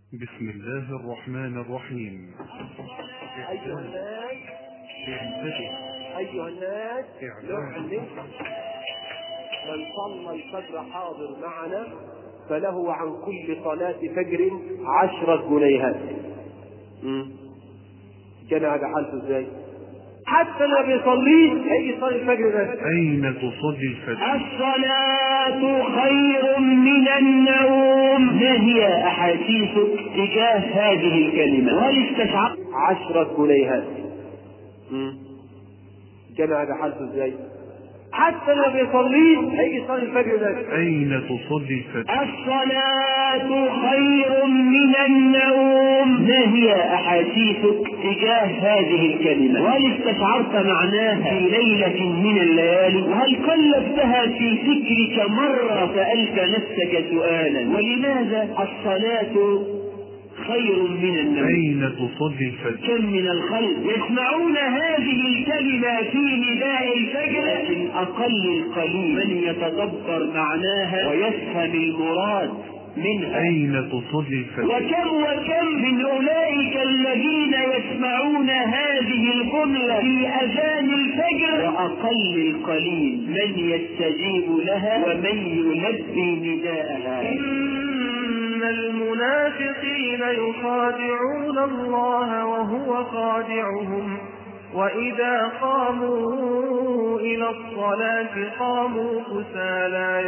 بسم الله الرحمن الرحيم أيها الناس انتبه أيها الناس إعلان. نعلم من صلى الفجر حاضر معنا فله عن كل صلاة فجر عشرة جنيهات مم. كان هذا حالته ازاي؟ حتى ما بيصليش هيجي يصلي الفجر بس أين تصلي الفجر الصلاة خير من النوم ما هي أحاسيسك تجاه هذه الكلمة وهل استشعرت عشرة جنيهات مم. كان هذا حالته ازاي؟ حتى ما بيصليش هيجي يصلي الفجر بس أين تصلي الفجر الصلاة خير من النوم ما هي أحاسيسك تجاه هذه الكلمة وهل استشعرت معناها في ليلة من الليالي وهل قلبتها في فكرك مرة سألت نفسك سؤالا ولماذا الصلاة خير من النوم أين تصلي الفجر كم من الخلق يسمعون هذه الكلمة في نداء الفجر لكن أقل القليل من يتدبر معناها ويفهم المراد منها أين تصلي الفجر وكم وكم من أولئك الذين يسمعون هذه الجملة في أذان الفجر وأقل القليل من يستجيب لها ومن يلبي نداءها إن المنافقين يخادعون الله وهو خادعهم وإذا قاموا إلى الصلاة قاموا كسالى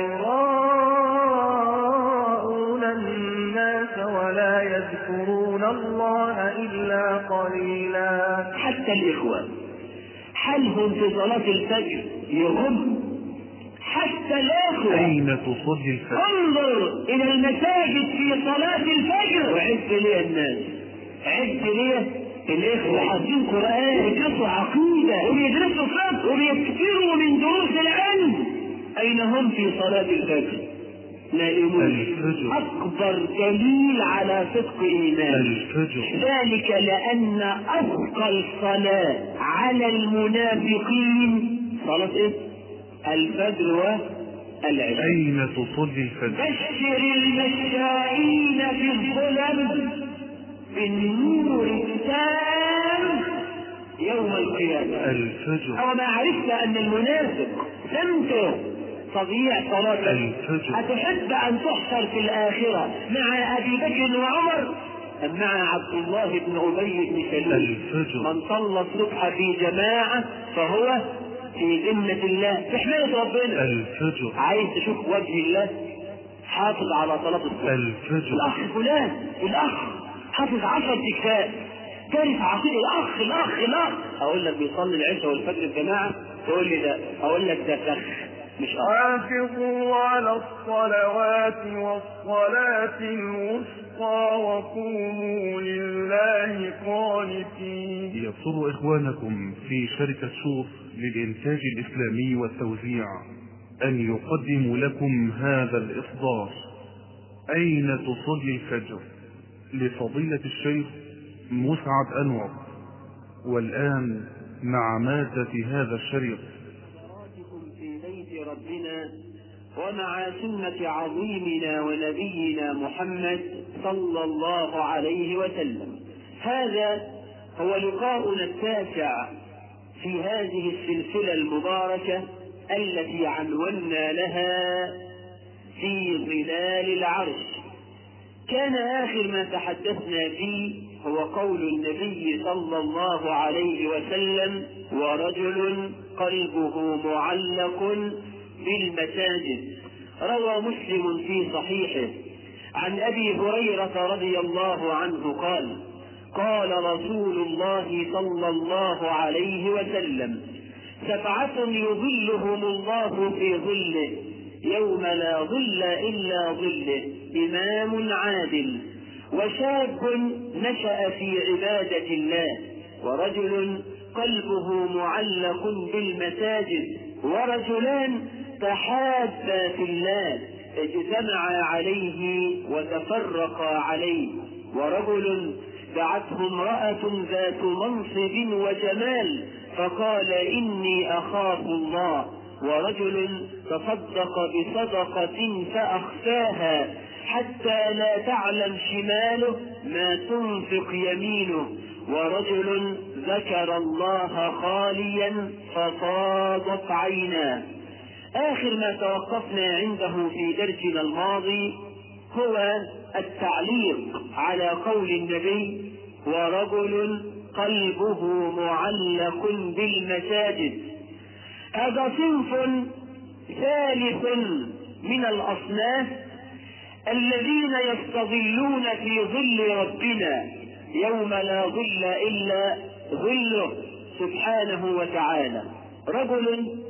يراءون الناس ولا يذكرون الله إلا قليلا حتى الإخوة حالهم في صلاة الفجر يغم حتى الإخوة أين تصلي الفجر انظر إلى المساجد في صلاة الفجر وعد لي الناس عد لي الإخوة حافظين قرآن ويدرسوا عقيدة وبيدرسوا فقه وبيكثروا من دروس العلم أين هم في صلاة الفجر؟ نائمون الفجر. أكبر دليل على صدق إيمان الفجر ذلك لأن أثقل صلاة على المنافقين صلاة إيه؟ الفجر والعشاء أين تصلي الفجر بشر المشائين في الظلم بالنور التام يوم القيامة الفجر أو ما عرفت أن المنافق سمته تضييع صلاة الفجر. أتحب أن تحشر في الآخرة مع أبي بكر وعمر أم مع عبد الله بن أبي بن سلول الفجر. من صلى الصبح في جماعة فهو في ذمة الله في حماية ربنا الفجر عايز تشوف وجه الله حافظ على صلاة الصبح الفجر الأخ فلان الأخ حافظ عشر تكفاء تعرف عقيدة الأخ الأخ الأخ أقول لك بيصلي العشاء والفجر في جماعة تقول لي ده أقول لك ده فخ مش أخ حافظوا على الصلوات والصلاة الوسطى وقوموا لله قانتين يسر إخوانكم في شركة شوف للإنتاج الإسلامي والتوزيع أن يقدموا لكم هذا الإصدار أين تصلي الفجر لفضيلة الشيخ مسعد أنور والآن مع مادة هذا الشريط حضراتكم في بيت ربنا ومع سنة عظيمنا ونبينا محمد صلى الله عليه وسلم هذا هو لقاؤنا التاسع في هذه السلسلة المباركة التي عنونا لها في ظلال العرش كان آخر ما تحدثنا فيه هو قول النبي صلى الله عليه وسلم ورجل قلبه معلق بالمساجد روى مسلم في صحيحه عن أبي هريرة رضي الله عنه قال قال رسول الله صلى الله عليه وسلم سبعة يظلهم الله في ظله يوم لا ظل إلا ظله إمام عادل وشاب نشأ في عبادة الله ورجل قلبه معلق بالمساجد ورجلان تحابا في الله اجتمعا عليه وتفرقا عليه ورجل دعته امرأة ذات منصب وجمال فقال إني أخاف الله ورجل تصدق بصدقة فأخفاها حتى لا تعلم شماله ما تنفق يمينه ورجل ذكر الله خاليا ففاضت عيناه آخر ما توقفنا عنده في درسنا الماضي هو التعليق على قول النبي ورجل قلبه معلق بالمساجد هذا صنف ثالث من الأصناف الذين يستظلون في ظل ربنا يوم لا ظل إلا ظله سبحانه وتعالى رجل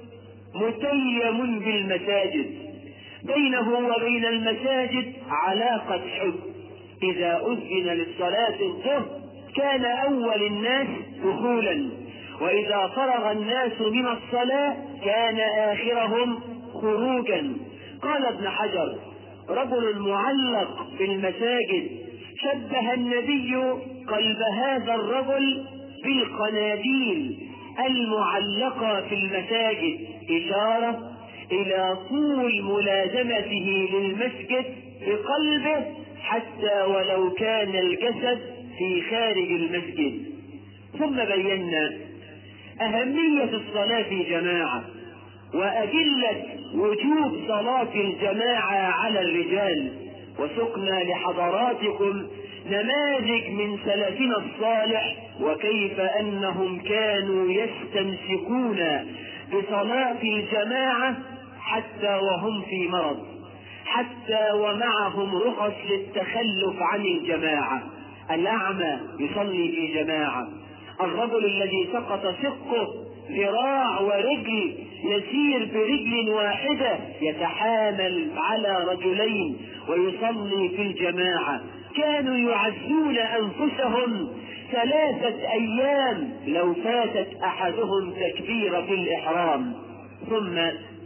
متيم بالمساجد بينه وبين المساجد علاقة حب إذا أذن للصلاة الظهر كان أول الناس دخولا وإذا فرغ الناس من الصلاة كان آخرهم خروجا قال ابن حجر رجل معلق بالمساجد شبه النبي قلب هذا الرجل بالقناديل المعلقة في المساجد إشارة إلى طول ملازمته للمسجد بقلبه حتى ولو كان الجسد في خارج المسجد ثم بينا أهمية الصلاة في جماعة وأدلة وجوب صلاة الجماعة على الرجال وسقنا لحضراتكم نماذج من سلفنا الصالح وكيف أنهم كانوا يستمسكون بصلاة الجماعة حتى وهم في مرض حتى ومعهم رخص للتخلف عن الجماعة الأعمى يصلي في جماعة الرجل الذي سقط شقه ذراع ورجل يسير برجل واحدة يتحامل على رجلين ويصلي في الجماعة كانوا يعزون أنفسهم ثلاثة أيام لو فاتت أحدهم تكبيرة الإحرام ثم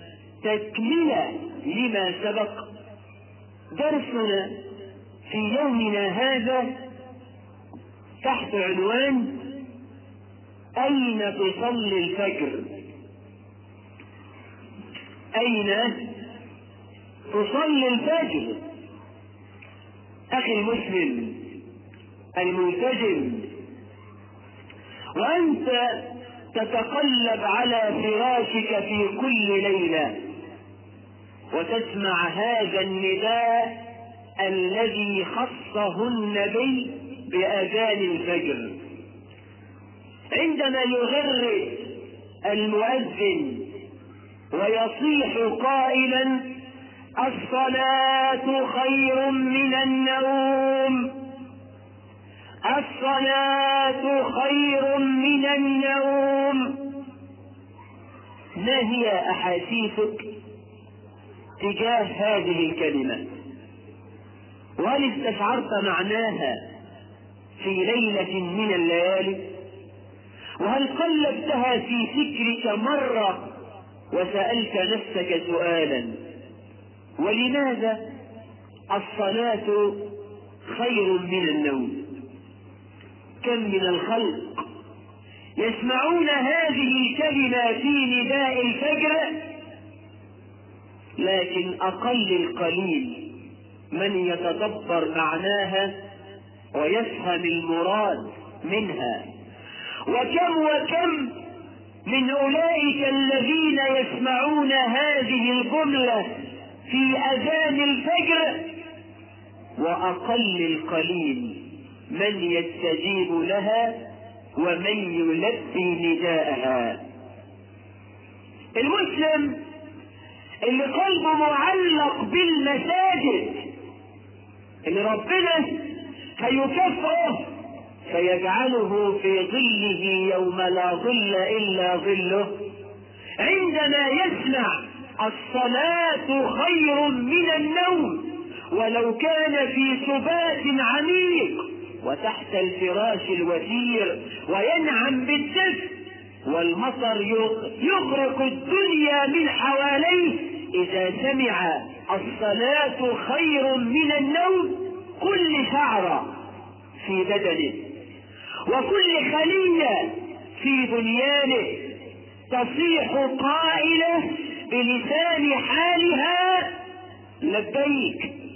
تكملة لما سبق درسنا في يومنا هذا تحت عنوان أين تصلي الفجر أين تصلي الفجر أخي المسلم الملتزم وأنت تتقلب على فراشك في كل ليلة وتسمع هذا النداء الذي خصه النبي بأذان الفجر عندما يغرد المؤذن ويصيح قائلا الصلاة خير من النوم الصلاة خير من النوم ما هي أحاسيسك تجاه هذه الكلمة وهل استشعرت معناها في ليلة من الليالي وهل قلبتها في فكرك مرة وسألت نفسك سؤالا ولماذا الصلاة خير من النوم كم من الخلق يسمعون هذه الكلمة في نداء الفجر لكن أقل القليل من يتدبر معناها ويفهم المراد منها وكم وكم من أولئك الذين يسمعون هذه الجملة في أذان الفجر وأقل القليل من يستجيب لها ومن يلبي نداءها المسلم اللي قلبه معلق بالمساجد اللي ربنا هيكافئه فيجعله في ظله يوم لا ظل إلا ظله عندما يسمع الصلاة خير من النوم ولو كان في سبات عميق وتحت الفراش الوثير وينعم بالدفء والمطر يغرق الدنيا من حواليه إذا سمع الصلاة خير من النوم كل شعرة في بدنه وكل خلية في بنيانه تصيح قائلة بلسان حالها لبيك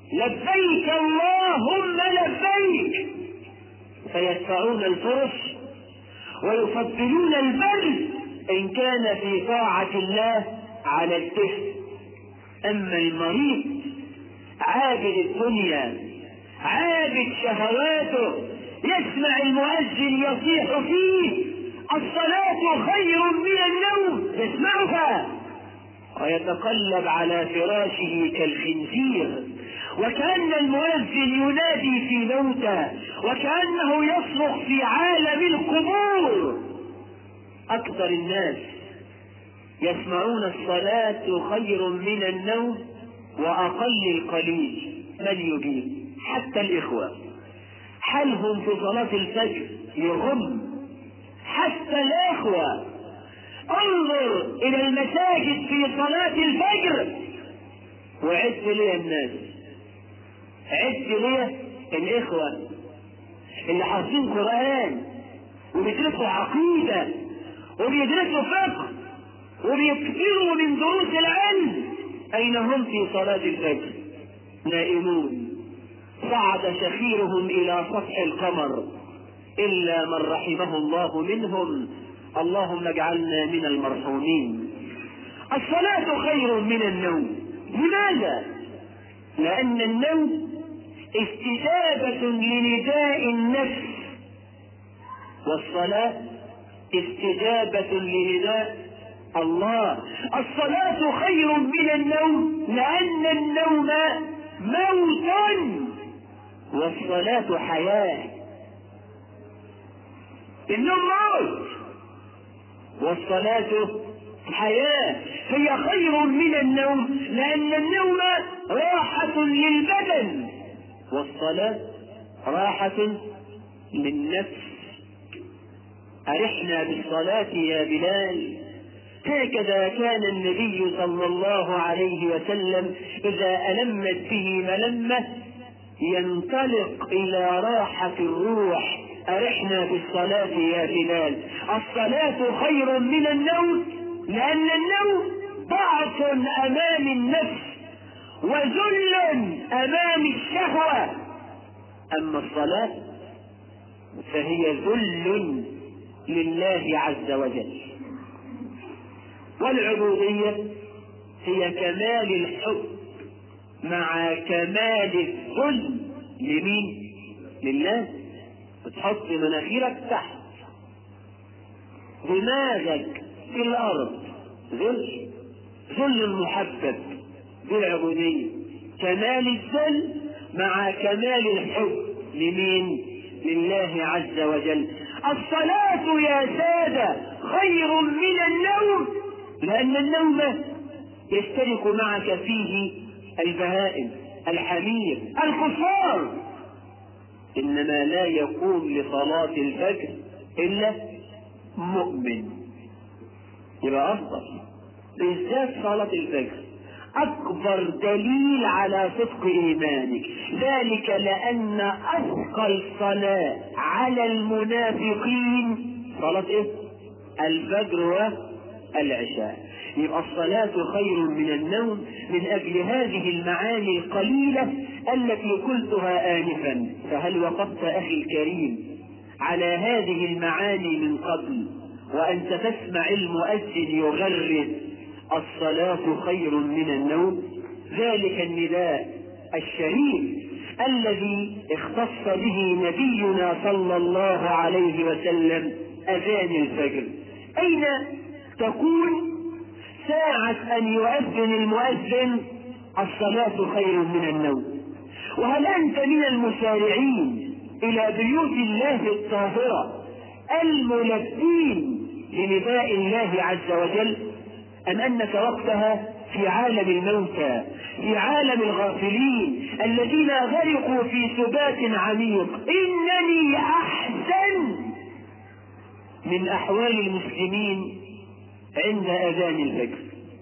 لبيك اللهم لبيك فيدفعون الفرش ويفضلون البر إن كان في طاعة الله على الدفء أما المريض عابد الدنيا عابد شهواته يسمع المؤذن يصيح فيه الصلاة خير من النوم يسمعها ويتقلب على فراشه كالخنزير وكأن المؤذن ينادي في موتى وكأنه يصرخ في عالم القبور أكثر الناس يسمعون الصلاة خير من النوم وأقل القليل من يجيب حتى الإخوة حالهم في صلاة الفجر يغم حتى الإخوة انظر إلى المساجد في صلاة الفجر وعد لي الناس عد لي الإخوة اللي حافظين قرآن وبيدرسوا عقيدة وبيدرسوا فقه وبيكثروا من دروس العلم أين هم في صلاة الفجر نائمون صعد شخيرهم إلى سطح القمر إلا من رحمه الله منهم اللهم اجعلنا من المرحومين الصلاة خير من النوم لماذا؟ لأن النوم استجابة لنداء النفس والصلاة استجابة لنداء الله الصلاة خير من النوم لأن النوم موت والصلاة حياة النوم موت والصلاة حياة هي خير من النوم لأن النوم راحة للبدن والصلاة راحة للنفس أرحنا بالصلاة يا بلال هكذا كان النبي صلى الله عليه وسلم إذا ألمت به ملمة ينطلق إلى راحة الروح أرحنا بالصلاة يا بلال الصلاة خير من النوم لأن النوم ضعف أمام النفس وذل أمام الشهوة أما الصلاة فهي ذل لله عز وجل والعبودية هي كمال الحب مع كمال الذل لمين؟ لله بتحط مناخيرك تحت دماغك في الأرض ذل ذل المحبب بالعبودية كمال الذل مع كمال الحب لمين؟ لله عز وجل الصلاة يا سادة خير من النوم لأن النوم يشترك معك فيه البهائم الحمير الكفار إنما لا يقوم لصلاة الفجر إلا مؤمن يبقى أفضل بالذات صلاة الفجر أكبر دليل على صدق إيمانك ذلك لأن أثقل صلاة على المنافقين صلاة إيه؟ الفجر والعشاء يبقى الصلاة خير من النوم من أجل هذه المعاني القليلة التي قلتها آنفا فهل وقفت أخي الكريم على هذه المعاني من قبل وأنت تسمع المؤذن يغرد الصلاة خير من النوم ذلك النداء الشريف الذي اختص به نبينا صلى الله عليه وسلم أذان الفجر أين تكون ساعة أن يؤذن المؤذن الصلاة خير من النوم وهل أنت من المسارعين إلى بيوت الله الطاهرة الملبين لنداء الله عز وجل أم أنك وقتها في عالم الموتى في عالم الغافلين الذين غرقوا في سبات عميق إنني أحزن من أحوال المسلمين عند أذان الفجر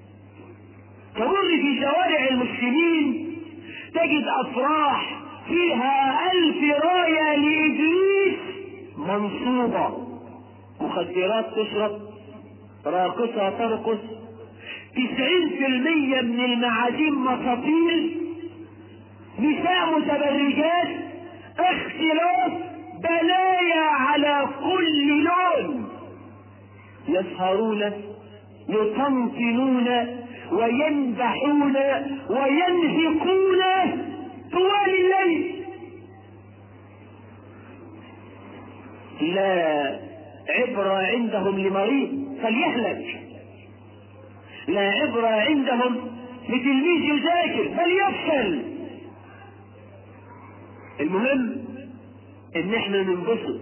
تمر في شوارع المسلمين تجد أفراح فيها ألف راية لإبليس منصوبة مخدرات تشرب راقصة ترقص تسعين في المية من المعازيم مساطيل نساء متبرجات اختلاط بلايا على كل لون يسهرون يطنطنون وينبحون وينهقون طوال الليل لا عبرة عندهم لمريض فليهلك لا عبرة عندهم لتلميذ يذاكر فليفشل المهم ان احنا ننبسط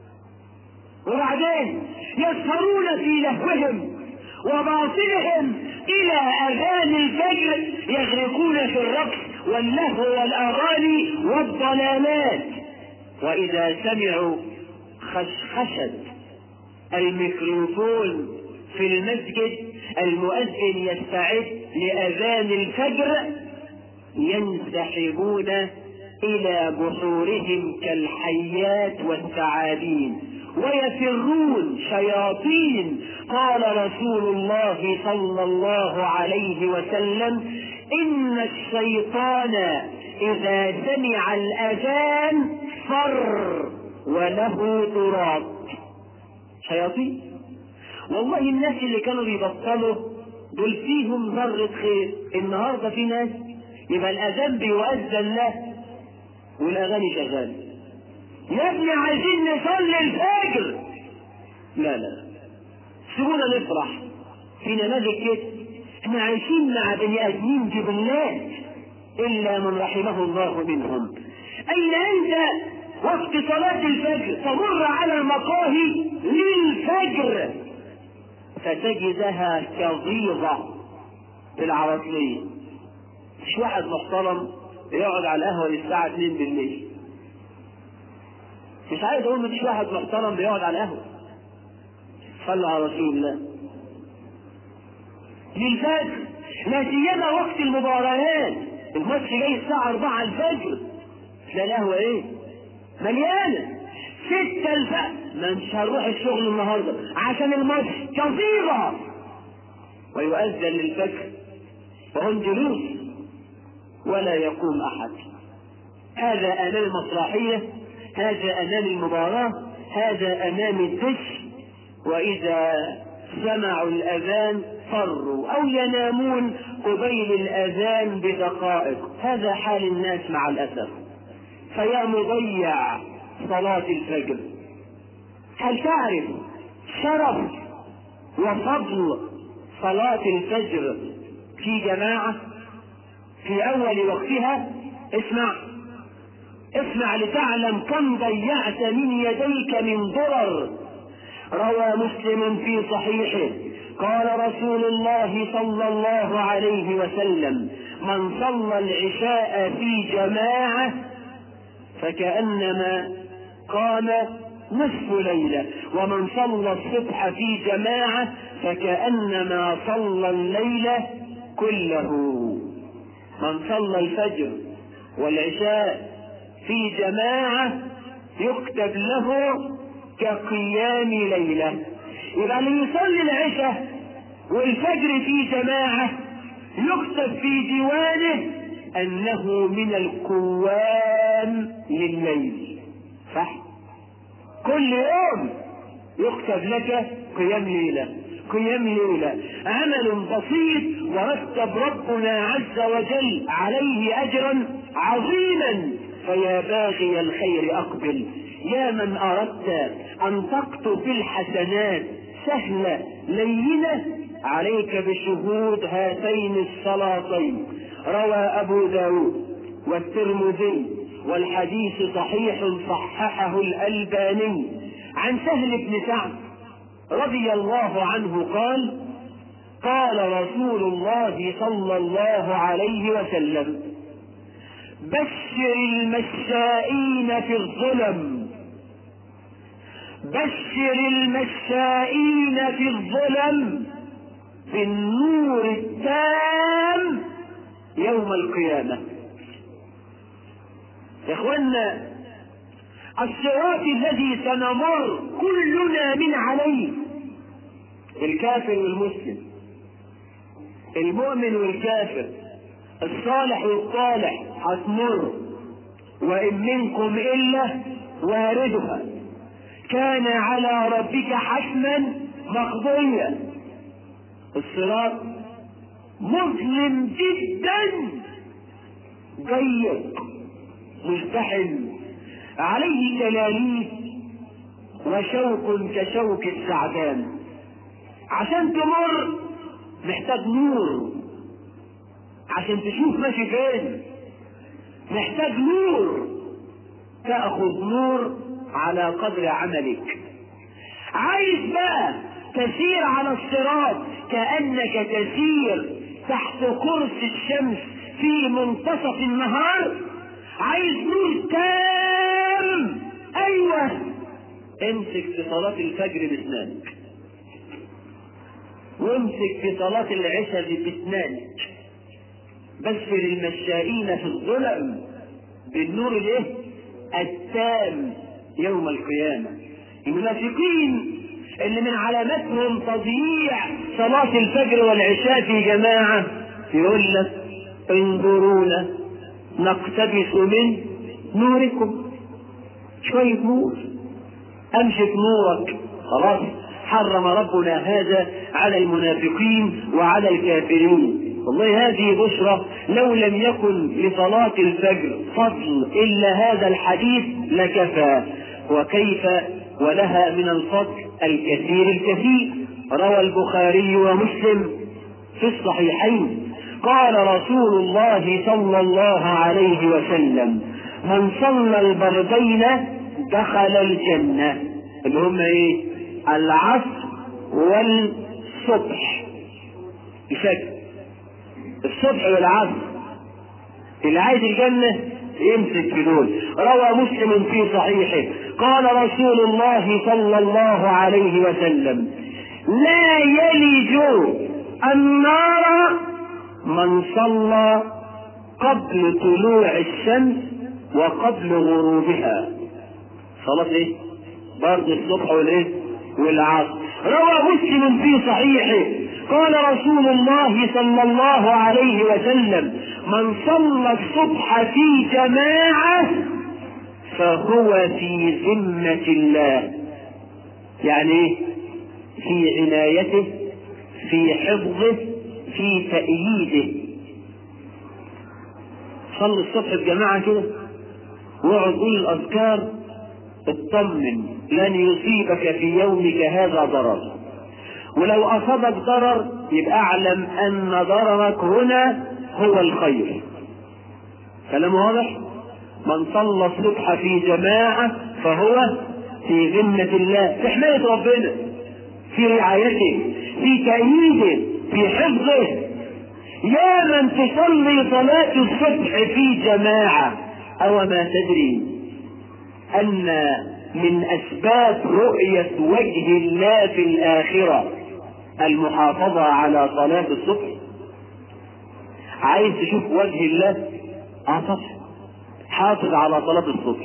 وبعدين يسهرون في لهوهم وباطلهم الى اذان الفجر يغرقون في الرقص واللهو والاغاني والضلالات واذا سمعوا خشخشة الميكروفون في المسجد المؤذن يستعد لأذان الفجر ينسحبون إلى بحورهم كالحيات والثعابين ويفرون شياطين قال رسول الله صلى الله عليه وسلم إن الشيطان إذا سمع الأذان فر وله تراب شياطين والله الناس اللي كانوا بيبطلوا دول فيهم ذرة خير النهاردة في ناس يبقى الأذان بيؤذن له والأغاني شغالة يا ابني عايزين نصلي الفجر لا لا سيبونا نفرح في نماذج كده احنا عايشين مع بني ادمين جبلات الا من رحمه الله منهم اين انت وقت صلاة الفجر تمر على المقاهي للفجر فتجدها كظيظة بالعربية مش واحد محترم يقعد على القهوة للساعة 2 بالليل مش عايز اقول مفيش واحد محترم بيقعد على القهوة صلى على رسول الله للفجر لا سيما وقت المباريات الماتش جاي الساعة 4 الفجر تلاقي القهوة ايه؟ مليانة ستة الفجر ما مش هنروح الشغل النهارده عشان الماتش كثيرة ويؤذن للفجر وهم جلوس ولا يقوم أحد هذا أمام المسرحية هذا أمام المباراة هذا أمام الدش وإذا سمعوا الأذان فروا أو ينامون قبيل الأذان بدقائق هذا حال الناس مع الأسف فيا مضيع صلاة الفجر هل تعرف شرف وفضل صلاة الفجر في جماعة في أول وقتها اسمع اسمع لتعلم كم ضيعت من يديك من ضرر روى مسلم في صحيحه قال رسول الله صلى الله عليه وسلم من صلى العشاء في جماعة فكأنما قام نصف ليلة ومن صلى الصبح في جماعة فكأنما صلى الليل كله من صلى الفجر والعشاء في جماعة يكتب له كقيام ليلة يبقى اللي يصلي العشاء والفجر في جماعة يكتب في ديوانه أنه من القوام لليل صح كل يوم يكتب لك قيام ليلة قيام ليلة عمل بسيط ورتب ربنا عز وجل عليه أجرا عظيما فيا باغي الخير أقبل يا من أردت أن تقطف الحسنات سهلة لينة عليك بشهود هاتين الصلاتين روى أبو داود والترمذي والحديث صحيح صححه الألباني عن سهل بن سعد رضي الله عنه قال قال رسول الله صلى الله عليه وسلم بشر المشائين في الظلم بشر المشائين في الظلم بالنور التام يوم القيامة يا اخوانا الصراط الذي سنمر كلنا من عليه الكافر والمسلم المؤمن والكافر الصالح والصالح هتمر وإن منكم إلا واردها كان على ربك حتما مقضيا الصراط مظلم جدا ضيق مزدحم عليه تلاليف وشوك كشوك السعدان عشان تمر محتاج نور عشان تشوف ماشي فين محتاج نور تأخذ نور على قدر عملك عايز بقى تسير على الصراط كأنك تسير تحت قرص الشمس في منتصف النهار عايز نور تام ايوه امسك في صلاة الفجر باسنانك وامسك في صلاة العشاء باسنانك بشر المشائين في الظلم بالنور الايه التام يوم القيامة المنافقين اللي من علاماتهم تضييع صلاة الفجر والعشاء في جماعة يقول لك انظرونا نقتبس من نوركم شوية نور امشي في نورك خلاص حرم ربنا هذا على المنافقين وعلى الكافرين والله هذه بشرى لو لم يكن لصلاة الفجر فضل إلا هذا الحديث لكفى وكيف ولها من الفضل الكثير الكثير روى البخاري ومسلم في الصحيحين قال رسول الله صلى الله عليه وسلم من صلى البردين دخل الجنة اللي هم ايه العصر والصبح بشكل الصبح والعصر اللي عايز الجنة يمسك في دول روى مسلم في صحيحه قال رسول الله صلى الله عليه وسلم لا يلج النار من صلى قبل طلوع الشمس وقبل غروبها صلاة ايه؟ برضه الصبح والايه؟ والعصر روى مسلم في صحيحه قال رسول الله صلى الله عليه وسلم من صلى الصبح في جماعة فهو في ذمة الله يعني ايه؟ في عنايته في حفظه في تأييده صلي الصبح بجماعة كده واقعد قول الأذكار اطمن لن يصيبك في يومك هذا ضرر ولو أصابك ضرر يبقى اعلم أن ضررك هنا هو الخير كلام واضح من صلى الصبح في جماعة فهو في ذمة الله في حماية ربنا في رعايته في تأييده في حفظه يا من تصلي صلاة الصبح في جماعة أو ما تدري أن من أسباب رؤية وجه الله في الآخرة المحافظة على صلاة الصبح عايز تشوف وجه الله اه طبعا حافظ على صلاة الصبح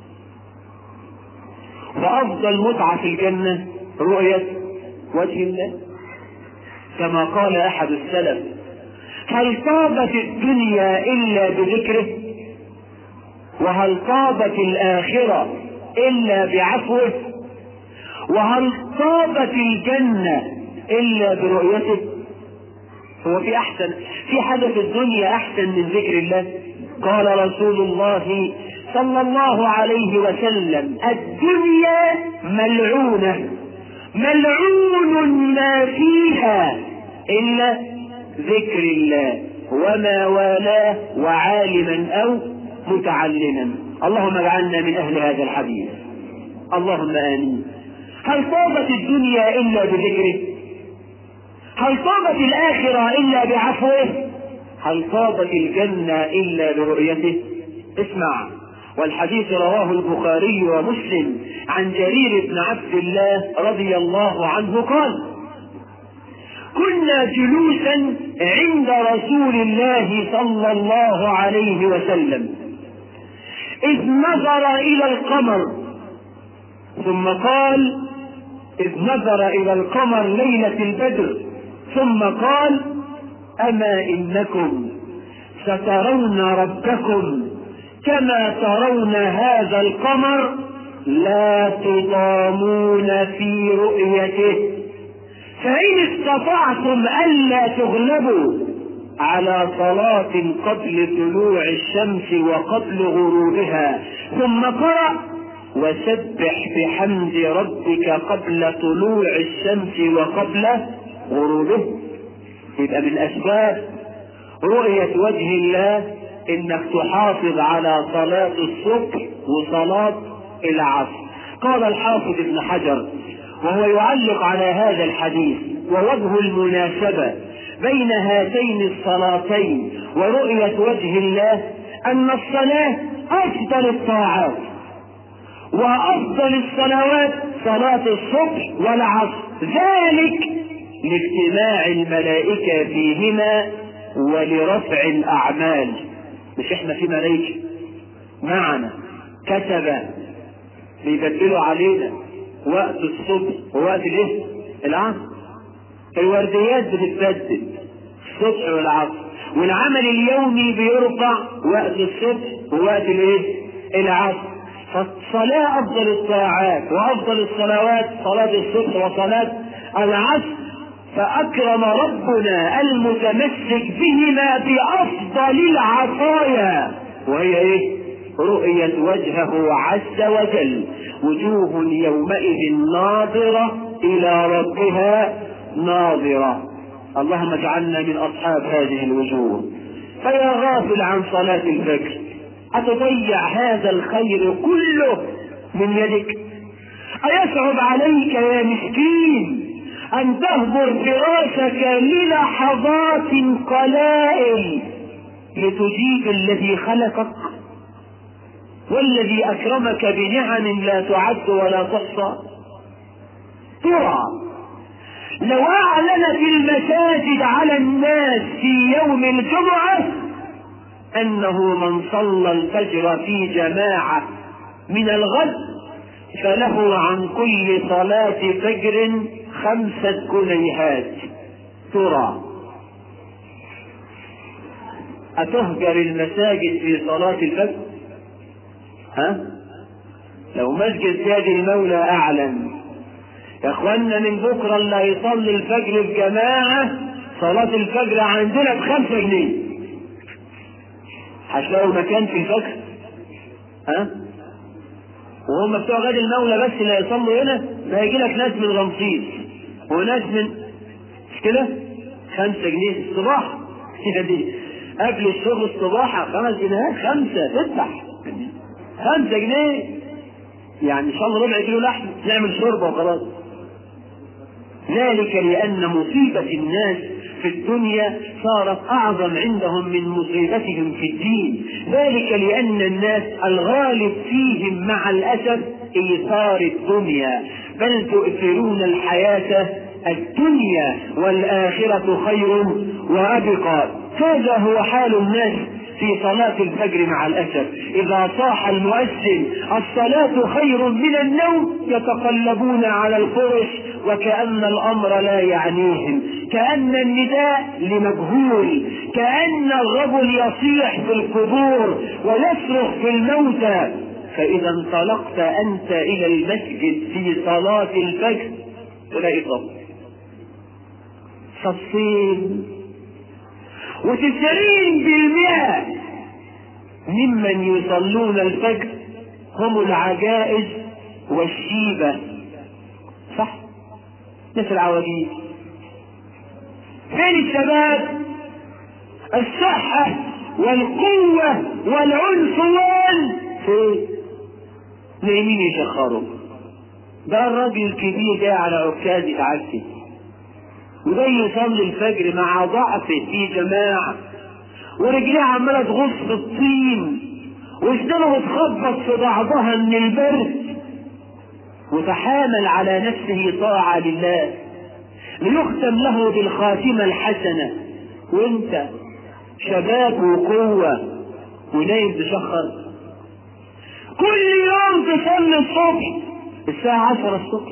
وأفضل متعة في الجنة رؤية وجه الله كما قال أحد السلف هل طابت الدنيا إلا بذكره وهل طابت الآخرة إلا بعفوه وهل طابت الجنة إلا برؤيته هو في أحسن في حاجة في الدنيا أحسن من ذكر الله قال رسول الله صلى الله عليه وسلم الدنيا ملعونة ملعون ما فيها إلا ذكر الله وما والاه وعالما أو متعلما اللهم اجعلنا من أهل هذا الحديث اللهم آمين هل طابت الدنيا إلا بذكره هل طابت الآخرة إلا بعفوه هل طابت الجنة إلا برؤيته اسمع والحديث رواه البخاري ومسلم عن جرير بن عبد الله رضي الله عنه قال كنا جلوسا عند رسول الله صلى الله عليه وسلم إذ نظر إلى القمر ثم قال إذ نظر إلى القمر ليلة البدر ثم قال أما إنكم سترون ربكم كما ترون هذا القمر لا تضامون في رؤيته فإن استطعتم ألا تغلبوا على صلاة قبل طلوع الشمس وقبل غروبها ثم قرأ وسبح بحمد ربك قبل طلوع الشمس وقبل غروبه يبقى من أسباب رؤية وجه الله إنك تحافظ على صلاة الصبح وصلاة العصر قال الحافظ ابن حجر وهو يعلق على هذا الحديث ووجه المناسبة بين هاتين الصلاتين ورؤية وجه الله أن الصلاة أفضل الطاعات وأفضل الصلوات صلاة الصبح والعصر ذلك لاجتماع الملائكة فيهما ولرفع الأعمال مش احنا في ملائكة معنا كتب بيبدلوا علينا وقت الصبح ووقت الايه؟ العصر الورديات بتتبدل الصبح والعصر والعمل اليومي بيرفع وقت الصبح ووقت الايه؟ العصر فالصلاة أفضل الطاعات وأفضل الصلوات صلاة الصبح وصلاة العصر فأكرم ربنا المتمسك بهما بأفضل العطايا وهي إيه؟ رؤية وجهه عز وجل وجوه يومئذ ناظرة إلى ربها ناظرة اللهم اجعلنا من أصحاب هذه الوجوه فيا غافل عن صلاة الفجر أتضيع هذا الخير كله من يدك أيصعب عليك يا مسكين أن تهجر فراشك للحظات قلائل لتجيب الذي خلقك والذي أكرمك بنعم لا تعد ولا تحصى ترى لو أعلن في المساجد على الناس في يوم الجمعة أنه من صلى الفجر في جماعة من الغد فله عن كل صلاة فجر خمسة جنيهات ترى أتهجر المساجد في صلاة الفجر ها لو مسجد سيد المولى أعلن يا اخوانا من بكرة اللي هيصلي الفجر في جماعة صلاة الفجر عندنا بخمسة جنيه هتلاقوا مكان في الفجر ها وهم بتوع غد المولى بس اللي هيصلوا هنا ما هيجي لك ناس من رمسيس وناس من مش كده؟ خمسة جنيه الصباح دي قبل الشغل الصباحة خمس جنيهات خمسة تذبح خمسة جنيه يعني ان شاء الله ربع كيلو لحم نعمل شوربة وخلاص ذلك لأن مصيبة الناس في الدنيا صارت أعظم عندهم من مصيبتهم في الدين ذلك لأن الناس الغالب فيهم مع الأسف إيثار الدنيا بل تؤثرون الحياة الدنيا والآخرة خير وأبقى هذا هو حال الناس في صلاة الفجر مع الأسف إذا صاح المؤذن الصلاة خير من النوم يتقلبون على الفرش وكأن الأمر لا يعنيهم كأن النداء لمجهول كأن الرجل يصيح في القبور ويصرخ في الموتى فإذا انطلقت أنت إلى المسجد في صلاة الفجر تلاقي صف صفين وتسعين بالمئة ممن يصلون الفجر هم العجائز والشيبة صح ناس العواجيز فين الشباب الصحة والقوة والعنفوان فين نايمين يشخروا ده الراجل الكبير جاي على عكاز يتعسي وجاي يصلي الفجر مع ضعفه في جماعة ورجليه عمالة تغص في الطين واسنانه بتخبط في بعضها من البرد وتحامل على نفسه طاعة لله ليختم له بالخاتمة الحسنة وانت شباب وقوة ونايم تشخر كل يوم تصلي الصبح الساعة عشرة الصبح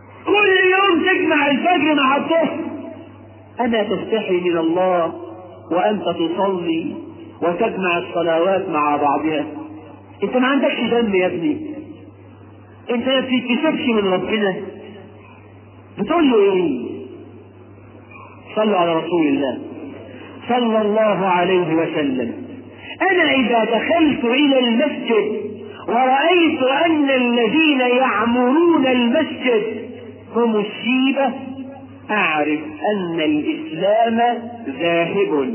كل يوم تجمع الفجر مع الظهر أما تستحي من الله وأنت تصلي وتجمع الصلوات مع بعضها أنت ما عندكش دم يا ابني أنت ما بتتكسفش من ربنا بتقول له إيه صلوا على رسول الله صلى الله عليه وسلم أنا إذا دخلت إلى المسجد ورأيت أن الذين يعمرون المسجد هم الشيبة أعرف أن الإسلام ذاهب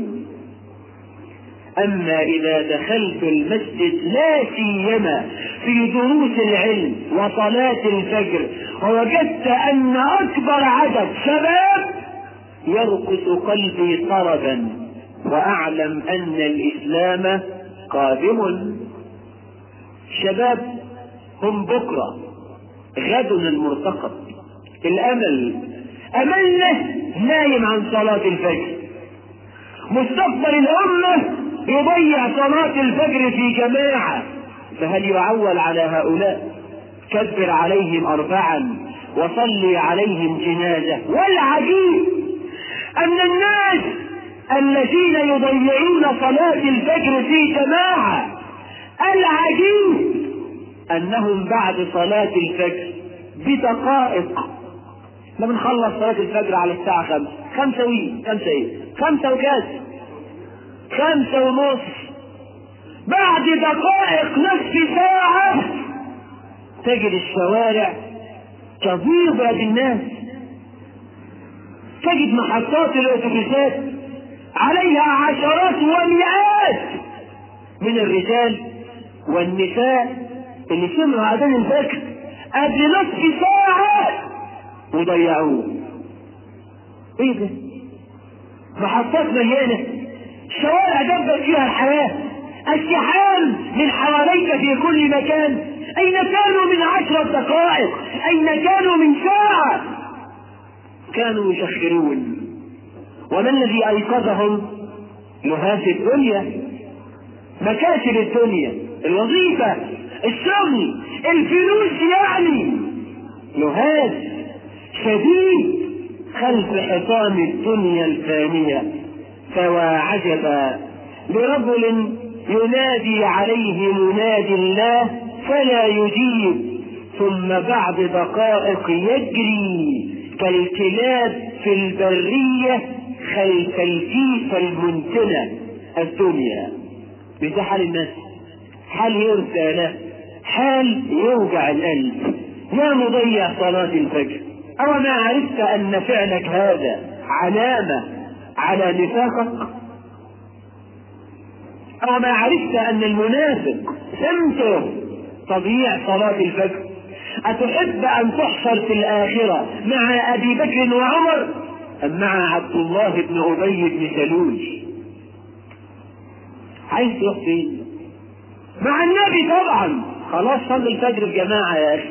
أما إذا دخلت المسجد لا سيما في دروس العلم وصلاة الفجر ووجدت أن أكبر عدد شباب يرقص قلبي طربا وأعلم أن الإسلام قادم الشباب هم بكرة غد المرتقب الأمل أملنا نايم عن صلاة الفجر مستقبل الأمة يضيع صلاة الفجر في جماعة فهل يعول على هؤلاء كبر عليهم أربعا وصلي عليهم جنازة والعجيب أن الناس الذين يضيعون صلاة الفجر في جماعة العجيب أنهم بعد صلاة الفجر بدقائق لما نخلص صلاة الفجر على الساعة خمسة خمسة وي خمسة ايه خمسة وكاس خمسة ونص بعد دقائق نصف ساعة تجد الشوارع تضيق بالناس تجد محطات الاتوبيسات عليها عشرات ومئات من الرجال والنساء اللي سمعوا اذان الفجر قبل نصف ساعة وضيعوه ايه ده محطات مليانة شوارع دبت فيها الحياة الزحام من حواليك في كل مكان أين كانوا من عشرة دقائق أين كانوا من ساعة كانوا يشخرون وما الذي أيقظهم نهاس الدنيا مكاسب الدنيا الوظيفة الشغل الفلوس يعني نهاس شديد خلف حطام الدنيا الفانية فوا عجبا لرجل ينادي عليه منادي الله فلا يجيب ثم بعد دقائق يجري كالكلاب في البرية خلف الكيس المنتنة الدنيا ده حال الناس حال يرثى له حال يوجع القلب يا مضيع صلاة الفجر أو ما عرفت أن فعلك هذا علامة على نفاقك أو ما عرفت أن المنافق سمته تضييع صلاة الفجر أتحب أن تحشر في الآخرة مع أبي بكر وعمر أم مع عبد الله بن أبي بن سلول عايز تروح فين؟ مع النبي طبعا خلاص صلي الفجر بجماعة يا أخي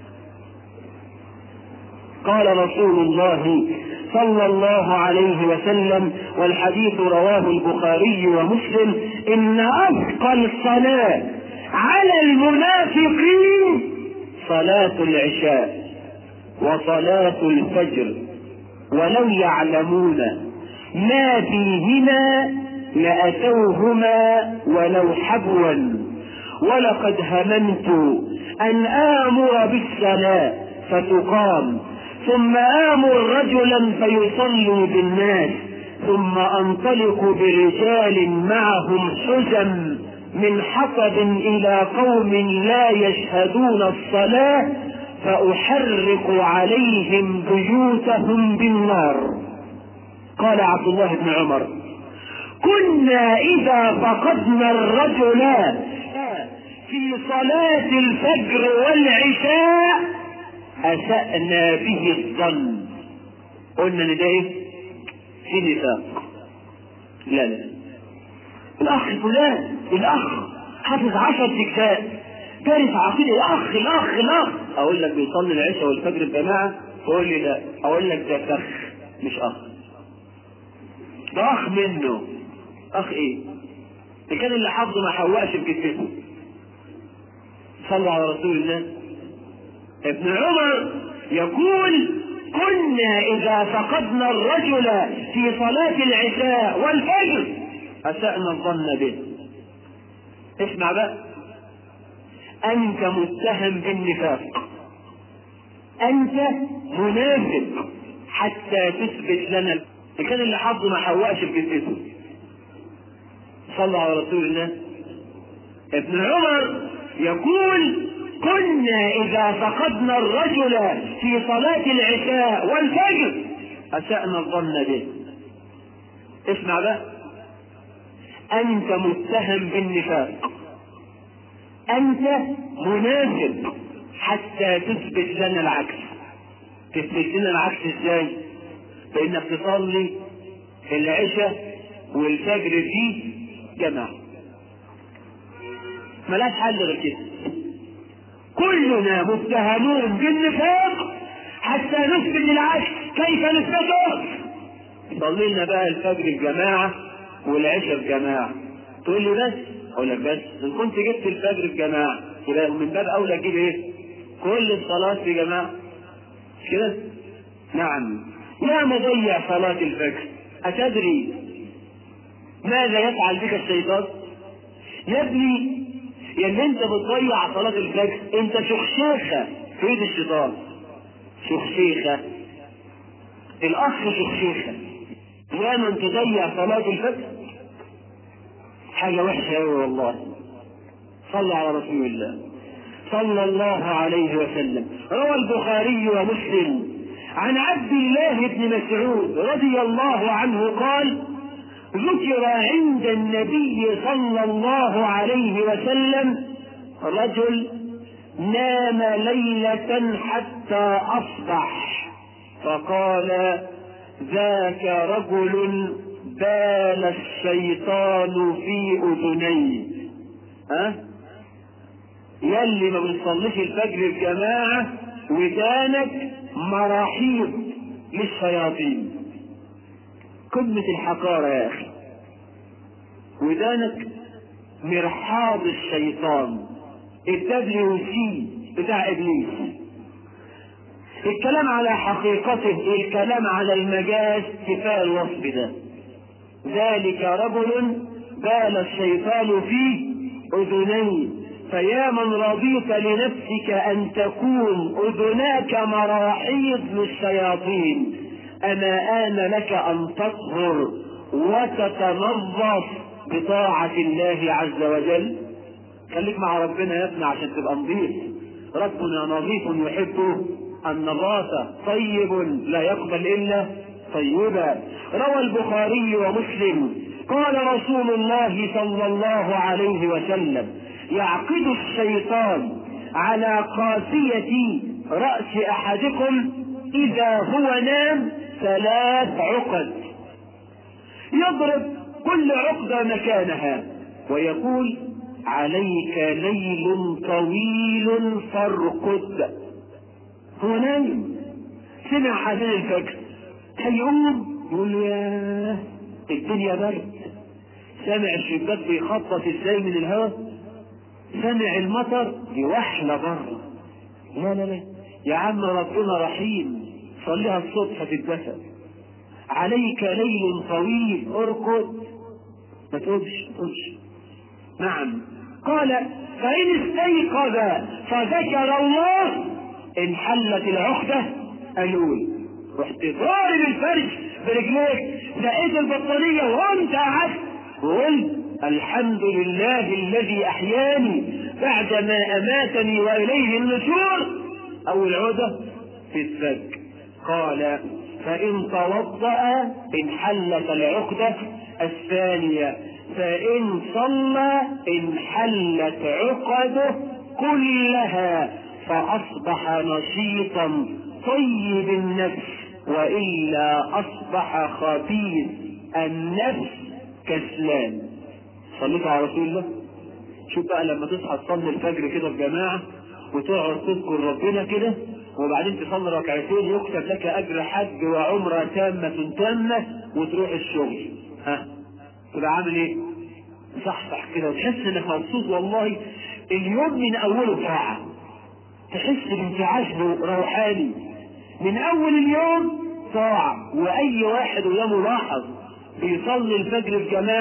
قال رسول الله صلى الله عليه وسلم والحديث رواه البخاري ومسلم ان اثقل الصلاه على المنافقين صلاه العشاء وصلاه الفجر ولو يعلمون ما فيهما لاتوهما ولو حبوا ولقد هممت ان امر بالصلاه فتقام ثم آمر رجلا فيصلي بالناس ثم أنطلق برجال معهم حزم من حطب إلى قوم لا يشهدون الصلاة فأحرق عليهم بيوتهم بالنار قال عبد الله بن عمر كنا إذا فقدنا الرجل في صلاة الفجر والعشاء أسأنا به الظن قلنا ان ده ايه؟ في نفاق لا لا الأخ فلان الأخ حافظ عشر تكتاب دارس عقيدة الأخ الأخ الأخ أقول لك بيصلي العشاء والفجر الجماعة تقول لي لا أقول لك ده فخ مش أخ ده أخ منه أخ إيه؟ ده كان اللي حافظه ما حوقش بكتفه صلوا على رسول الله ابن عمر يقول كنا إذا فقدنا الرجل في صلاة العشاء والفجر أسأنا الظن به اسمع بقى أنت متهم بالنفاق أنت منافق حتى تثبت لنا كان اللي حظه ما حوقش في جثته صلى على رسول الله ابن عمر يقول كنا إذا فقدنا الرجل في صلاة العشاء والفجر أسأنا الظن به اسمع بقى أنت متهم بالنفاق أنت منافق حتى تثبت لنا العكس تثبت لنا العكس ازاي؟ بإنك تصلي العشاء والفجر فيه جماعة ملاش حل غير كده كلنا متهمون بالنفاق حتى نثبت العكس كيف نثبته؟ صلي لنا بقى الفجر الجماعة والعشاء الجماعة تقول لي بس اقول لك بس ان كنت جبت الفجر في جماعة يبقى من باب اولى تجيب ايه؟ كل الصلاة في جماعة مش كده؟ نعم يا مضيع صلاة الفجر أتدري ماذا يفعل بك الشيطان؟ يا ابني يا اللي انت بتضيع صلاة الفجر انت شخشيخة في ايد الشيطان شخشيخة الاخ شخشيخة يا من تضيع صلاة الفجر حاجة وحشة أوي والله صلى على رسول الله صلى الله عليه وسلم روى البخاري ومسلم عن عبد الله بن مسعود رضي الله عنه قال ذكر عند النبي صلى الله عليه وسلم رجل نام ليلة حتى أصبح فقال ذاك رجل بال الشيطان في أذنيه ها يلي ما بتصليش الفجر الجماعة ودانك مراحيض للشياطين قمة الحقارة يا أخي ودانك مرحاض الشيطان الدبليو سي بتاع إبليس الكلام على حقيقته الكلام على المجاز كفاية الوصف ده ذلك رجل بال الشيطان في أذنيه فيا من رضيت لنفسك أن تكون أذناك مراحيض للشياطين أما آن لك أن تطهر وتتنظف بطاعة الله عز وجل خليك مع ربنا يا ابني عشان تبقى نظيف ربنا نظيف يحب النظافة طيب لا يقبل إلا طيبا روى البخاري ومسلم قال رسول الله صلى الله عليه وسلم يعقد الشيطان على قاسية رأس أحدكم إذا هو نام ثلاث عقد يضرب كل عقدة مكانها ويقول عليك ليل طويل فارقد هو نايم سمع حزين الفجر هيقوم يقول يا الدنيا برد سامع الشباك بيخبط ازاي من الهواء سامع المطر دي وحلة بره لا لا لا يا عم ربنا رحيم صليها الصبح في الدفا عليك ليل طويل ارقد ما تقولش ما تقولش نعم قال فإن استيقظ فذكر الله انحلت العقدة الأولى رحت ضارب الفرش برجليك لقيت البطانية وانت قعدت وقلت الحمد لله الذي أحياني بعدما أماتني وإليه النشور أول عودة في الفجر قال فإن توضأ انحلت العقدة الثانية فإن صلى انحلت عقده كلها فأصبح نشيطا طيب النفس وإلا أصبح خبيث النفس كسلان صليت على رسول الله شوف بقى لما تصحى تصلي الفجر كده في جماعة وتقعد تذكر ربنا كده وبعدين تصلي ركعتين يكتب لك أجر حج وعمرة تامة تامة وتروح الشغل ها تبقى عامل ايه؟ صحصح كده وتحس انك مبسوط والله اليوم من اوله طاعة تحس بانتعاش روحاني من اول اليوم طاعة واي واحد وده ملاحظ بيصلي الفجر في جماعة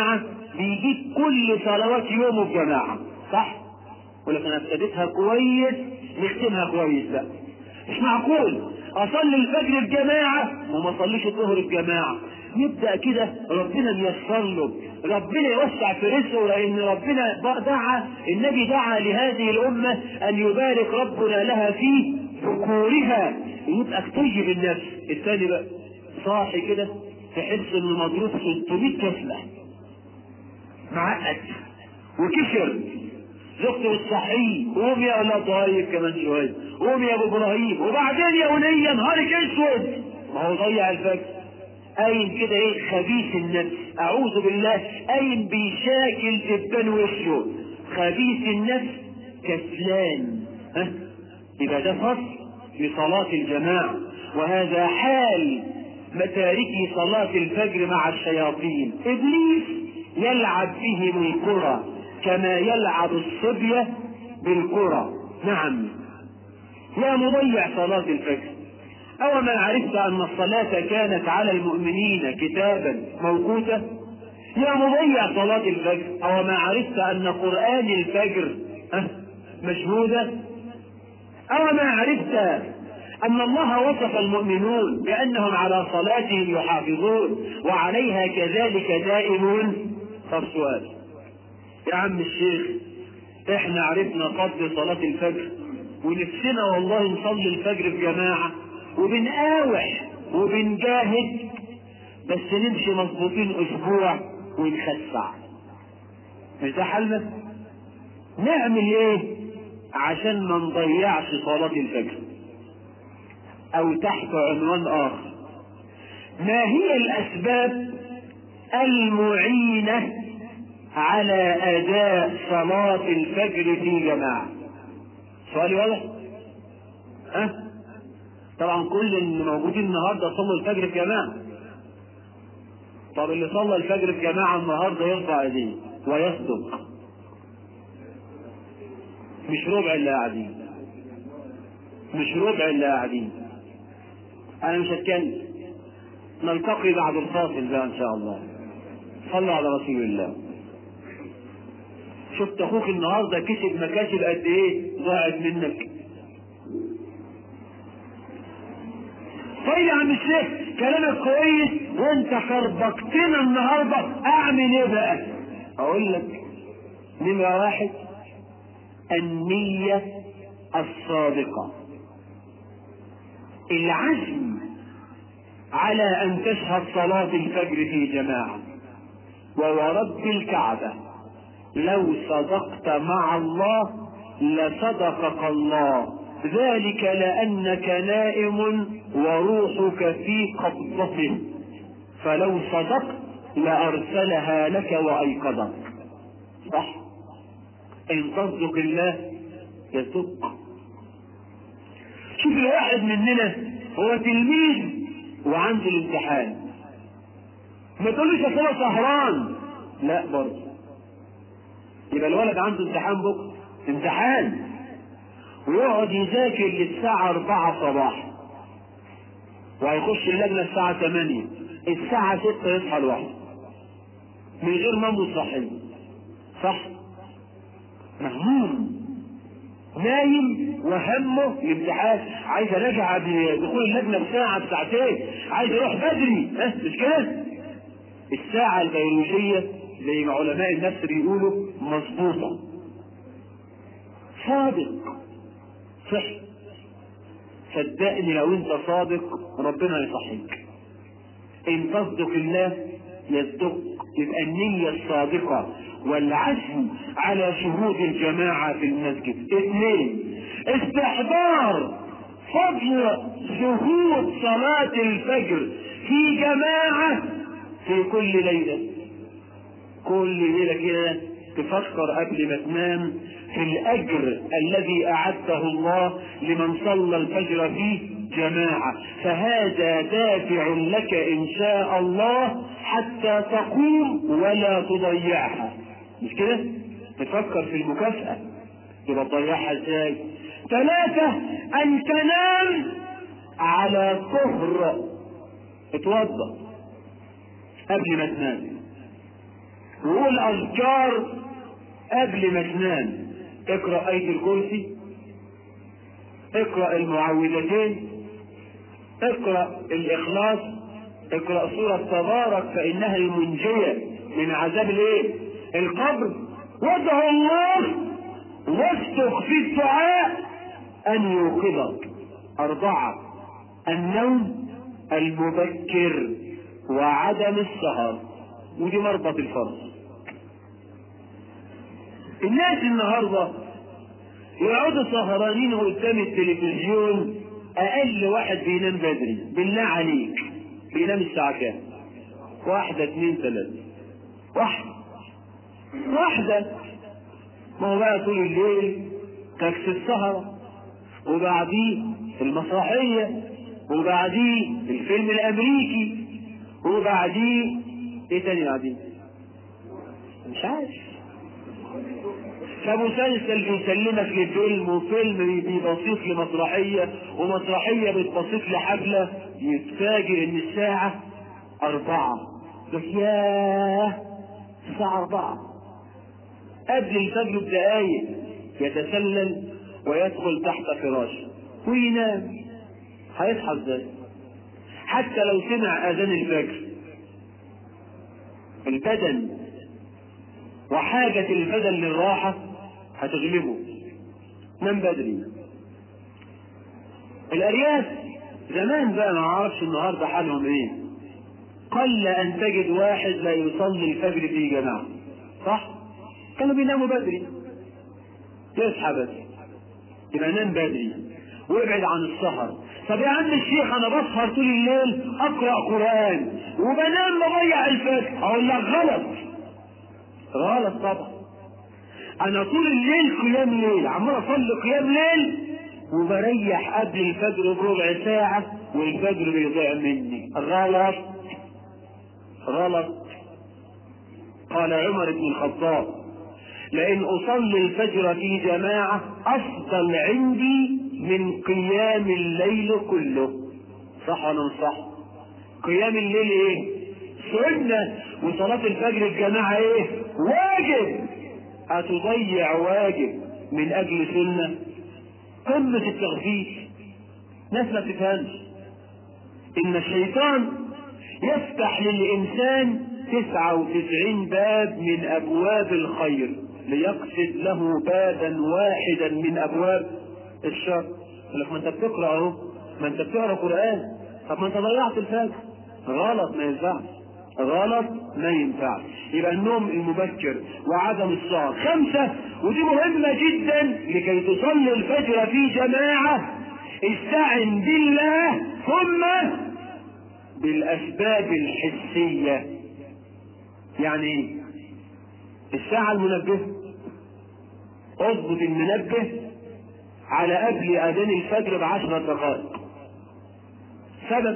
بيجيب كل صلوات يومه بجماعة صح؟ يقول لك انا ابتديتها كويس نختمها كويس بقى مش معقول اصلي الفجر بجماعة وما اصليش الظهر بجماعة يبدأ كده ربنا بيسر له ربنا يوسع في رزقه لان ربنا دعا النبي دعا لهذه الامة ان يبارك ربنا لها في ذكورها يبقى اكتجب النفس الثاني بقى صاحي كده تحس انه مضروب 600 كسلة معقد وكشر زوجته الصحي قوم يا لا طيب كمان شويه قوم يا ابو ابراهيم وبعدين يا وليا نهارك اسود ما هو ضيع الفجر قايم كده ايه خبيث النفس اعوذ بالله قايم بيشاكل دبان وشه خبيث النفس كسلان ها يبقى ده فصل لصلاة الجماعة وهذا حال متاركي صلاة الفجر مع الشياطين ابليس يلعب بهم الكرة كما يلعب الصبية بالكرة نعم يا مضيع صلاة الفجر أو ما عرفت أن الصلاة كانت على المؤمنين كتابا موقوتا يا مضيع صلاة الفجر أو ما عرفت أن قرآن الفجر أه مشهودة أو ما عرفت أن الله وصف المؤمنون بأنهم على صلاتهم يحافظون وعليها كذلك دائمون طب سؤال يا عم الشيخ احنا عرفنا قدر صلاة الفجر ونفسنا والله نصلي الفجر في جماعة وبنقاوح وبنجاهد بس نمشي مظبوطين اسبوع ونخسع مش ده حلنا نعمل ايه عشان ما نضيعش صلاة الفجر او تحت عنوان اخر ما هي الاسباب المعينة على اداء صلاة الفجر في جماعة سؤالي واضح ها أه؟ طبعا كل اللي موجودين النهارده صلوا الفجر في جماعه طب اللي صلى الفجر في جماعه النهارده يرفع ايديه ويصدق مش ربع اللي قاعدين مش ربع اللي قاعدين انا مش هتكلم نلتقي بعد الفاصل بقى ان شاء الله صلوا على رسول الله شفت اخوك النهارده كسب مكاسب قد ايه ضاعت منك طيب يا عم الشيخ كلامك كويس وانت خربقتنا النهارده اعمل ايه بقى؟ اقول لك نمرة واحد النية الصادقة العزم على ان تشهد صلاة الفجر في جماعة وورب الكعبة لو صدقت مع الله لصدقك الله ذلك لأنك نائم وروحك في قبضته فلو صدقت لأرسلها لك وأيقظك صح إن تصدق الله يصدق شوف الواحد مننا هو تلميذ وعنده الامتحان ما تقولوش اصل انا سهران لا برضه يبقى الولد عنده امتحان بكره امتحان ويقعد يذاكر للساعة أربعة صباحا وهيخش اللجنة الساعة ثمانية الساعة ستة يصحى لوحده من غير ما صحي صح مهموم نايم وهمه الامتحان عايز اراجع بدخول اللجنه بساعه بساعتين عايز اروح بدري ها مش كده الساعه البيولوجيه زي ما علماء النفس بيقولوا مظبوطه صادق صح صدقني لو انت صادق ربنا يصحيك ان تصدق الله يصدق يبقى النية الصادقة والعزم على شهود الجماعة في المسجد اثنين استحضار فضل شهود صلاة الفجر في جماعة في كل ليلة كل ليلة كده تفكر قبل ما تنام في الأجر الذي أعده الله لمن صلى الفجر في جماعة فهذا دافع لك إن شاء الله حتى تقوم ولا تضيعها مش كده؟ تفكر في المكافأة يبقى تضيعها ازاي؟ ثلاثة أن تنام على طهر اتوضأ قبل ما تنام وقول اذكار قبل ما تنام اقرا ايه الكرسي اقرا المعوذتين اقرا الاخلاص اقرا سوره تبارك فانها المنجيه من عذاب الايه القبر وادعو الله واصدق في الدعاء ان يوقظك اربعه النوم المبكر وعدم السهر ودي مربط الفرض الناس النهارده يقعدوا سهرانين قدام التلفزيون اقل واحد بينام بدري بالله عليك بينام الساعه كام واحده اتنين ثلاثه واحده واحده ما هو بقى طول الليل تاكس السهرة وبعديه المسرحية وبعديه الفيلم الأمريكي وبعديه إيه تاني بعديه؟ مش عارف فمسلسل بيسلمك لفيلم وفيلم بيبسيط لمسرحية ومسرحية بتبسيط لحفلة يتفاجئ إن الساعة أربعة بس ياه الساعة أربعة قبل الفجر بدقايق يتسلل ويدخل تحت فراشه وينام هيصحى ازاي حتى لو سمع اذان الفجر البدن وحاجة البدن للراحة هتغلبه نام بدري الأرياف زمان بقى ما اعرفش النهارده حالهم ايه قل ان تجد واحد لا يصلي الفجر في جماعة صح؟ كانوا بيناموا بدري يصحى بدري يبقى نام بدري وابعد عن السهر طب يا عم الشيخ انا بسهر طول الليل اقرا قران وبنام بضيع الفجر اقول لك غلط غلط طبعا انا طول الليل قيام ليل عمال اصلي قيام ليل وبريح قبل الفجر بربع ساعة والفجر بيضيع مني غلط غلط قال عمر بن الخطاب لئن أصلي الفجر في جماعة أفضل عندي من قيام الليل كله صح ولا مش صح؟ قيام الليل ايه؟ سنة وصلاة الفجر الجماعة ايه؟ واجب هتضيع واجب من أجل سنة قمة التغفيل ناس ما تفهمش إن الشيطان يفتح للإنسان تسعة وتسعين باب من أبواب الخير ليقصد له بابا واحدا من أبواب الشر يقول لك ما أنت بتقرأ أهو ما أنت بتقرأ قرآن طب ما أنت ضيعت الفجر غلط ما ينفعش غلط ما ينفعش يبقى النوم المبكر وعدم السهر خمسة ودي مهمة جدا لكي تصلي الفجر في جماعة استعن بالله ثم بالأسباب الحسية يعني ايه؟ الساعة المنبهة اضبط المنبه على قبل اذان الفجر بعشرة دقائق سبب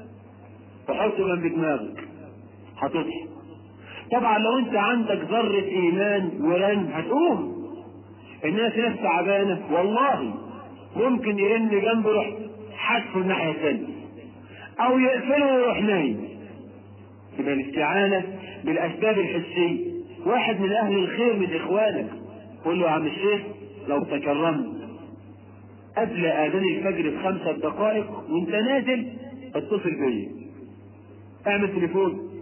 تحطه جنب دماغك هتصحى طبعا لو انت عندك ذرة ايمان ورن هتقوم الناس ناس تعبانة والله ممكن يرن جنبه يروح حاسه الناحية الثانية او يقفله ويروح نايم يبقى الاستعانة بالاسباب الحسية واحد من اهل الخير من اخوانك قول له يا عم الشيخ لو تكرمت قبل اذان الفجر بخمسة دقائق وانت نازل اتصل بيا اعمل تليفون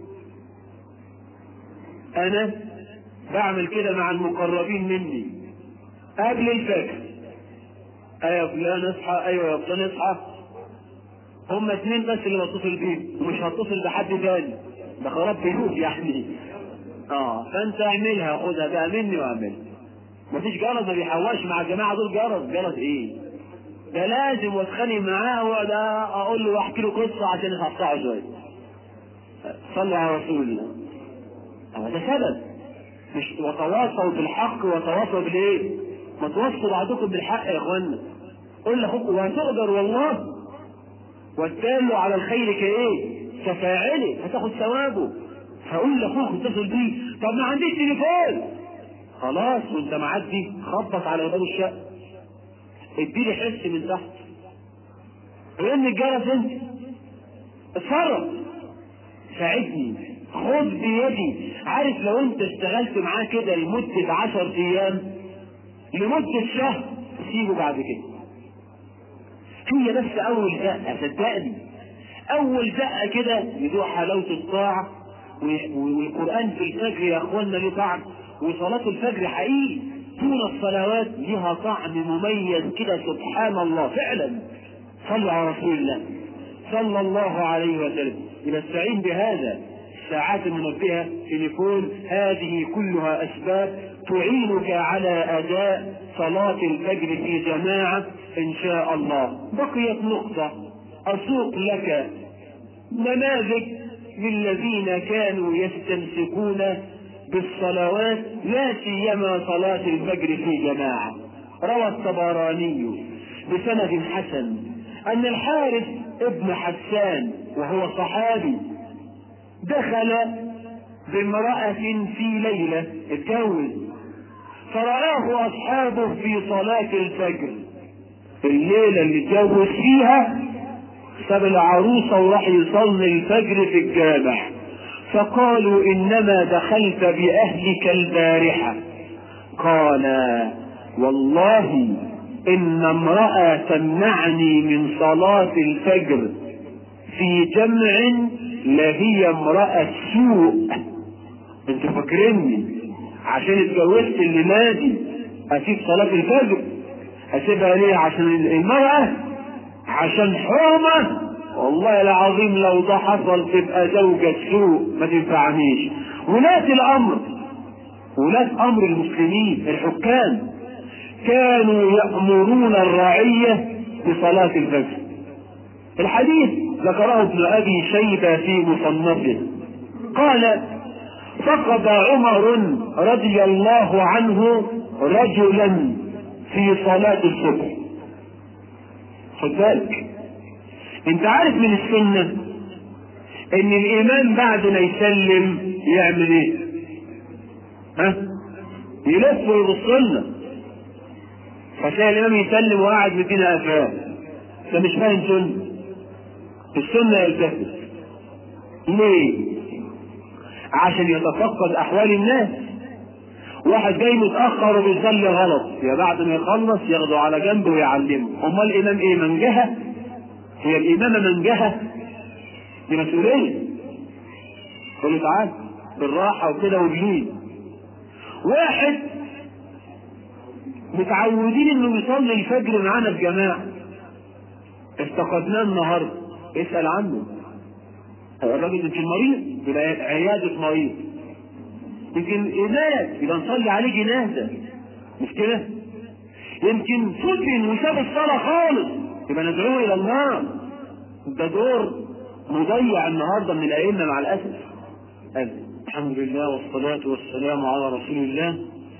انا بعمل كده مع المقربين مني قبل الفجر ايوه يا فلان اصحى ايوه يا فلان اصحى هما اتنين بس اللي بتصل بيهم ومش هتصل بحد تاني ده خراب بيوت يعني اه فانت اعملها خدها بقى مني واعملها مفيش جرس ما بيحواش مع الجماعه دول جرس جرس ايه ده لازم واتخانق معاه وده اقول له واحكي له قصه عشان يصحصحه شويه صلوا على رسول الله هو ده سبب مش وتواصوا بالحق وتواصوا بالايه؟ ما توصوا بعضكم بالحق يا اخوانا قول لاخوك وهتقدر والله والدال على الخير كايه؟ كفاعله هتاخد ثوابه هقول لاخوك اتصل بيه طب ما عنديش تليفون خلاص وانت معدي خبط على باب الشقه اديلي حس من تحت رن الجرس انت اتصرف ساعدني خذ بيدي عارف لو انت اشتغلت معاه كده لمدة عشر ايام لمدة شهر سيبه بعد كده هي بس اول دقة صدقني اول دقة كده يدوق حلاوة الطاعة والقرآن في الفجر يا اخوانا ليه طعم وصلاة الفجر حقيقي طول الصلوات لها طعم مميز كده سبحان الله فعلا صلوا على رسول الله صلى الله عليه وسلم نستعين بهذا الساعات المنبهة تليفون هذه كلها أسباب تعينك على أداء صلاة الفجر في جماعة إن شاء الله بقيت نقطة أسوق لك نماذج للذين كانوا يستمسكون بالصلوات لا سيما صلاة الفجر في جماعة روى الطبراني بسند حسن أن الحارث ابن حسان وهو صحابي دخل بامرأة في ليلة اتجوز فرآه أصحابه في صلاة الفجر الليلة اللي اتجوز فيها ساب العروسة وراح يصلي الفجر في الجامع فقالوا إنما دخلت بأهلك البارحة قال والله إن امرأة تمنعني من صلاة الفجر في جمع لهي امرأة سوء انتوا فاكريني عشان اتجوزت اللي نادي اسيب صلاة الفجر اسيبها ليه عشان المرأة عشان حرمة والله العظيم لو ده حصل تبقى زوجة سوء ما تنفعنيش ولاة الامر ولاة امر المسلمين الحكام كانوا يأمرون الرعية بصلاة الفجر الحديث ذكره ابن ابي شيبة في مصنفه قال فقد عمر رضي الله عنه رجلا في صلاة الصبح خد بالك انت عارف من السنة ان الامام بعد ما يسلم يعمل ايه ها يلف ويبص لنا فتلاقي الامام يسلم وقاعد مدينا افاه ده مش فاهم سنة السنة يلتفت ليه عشان يتفقد احوال الناس واحد جاي متاخر وبيصلي غلط يا بعد ما يخلص ياخده على جنب ويعلمه امال الامام ايه منجهه هي الامامه منجهه دي مسؤوليه قول له تعال بالراحه وكده وبلين واحد متعودين انه يصلي الفجر معانا في جماعه افتقدناه النهارده اسال عنه الراجل يمكن مريض يبقى عياده مريض يمكن إمات يبقى نصلي عليه جنازة مش كده؟ يمكن فتن وساب الصلاة خالص يبقى ندعوه إلى النار ده دور مضيع النهارده من الأئمة مع الأسف الحمد لله والصلاة والسلام على رسول الله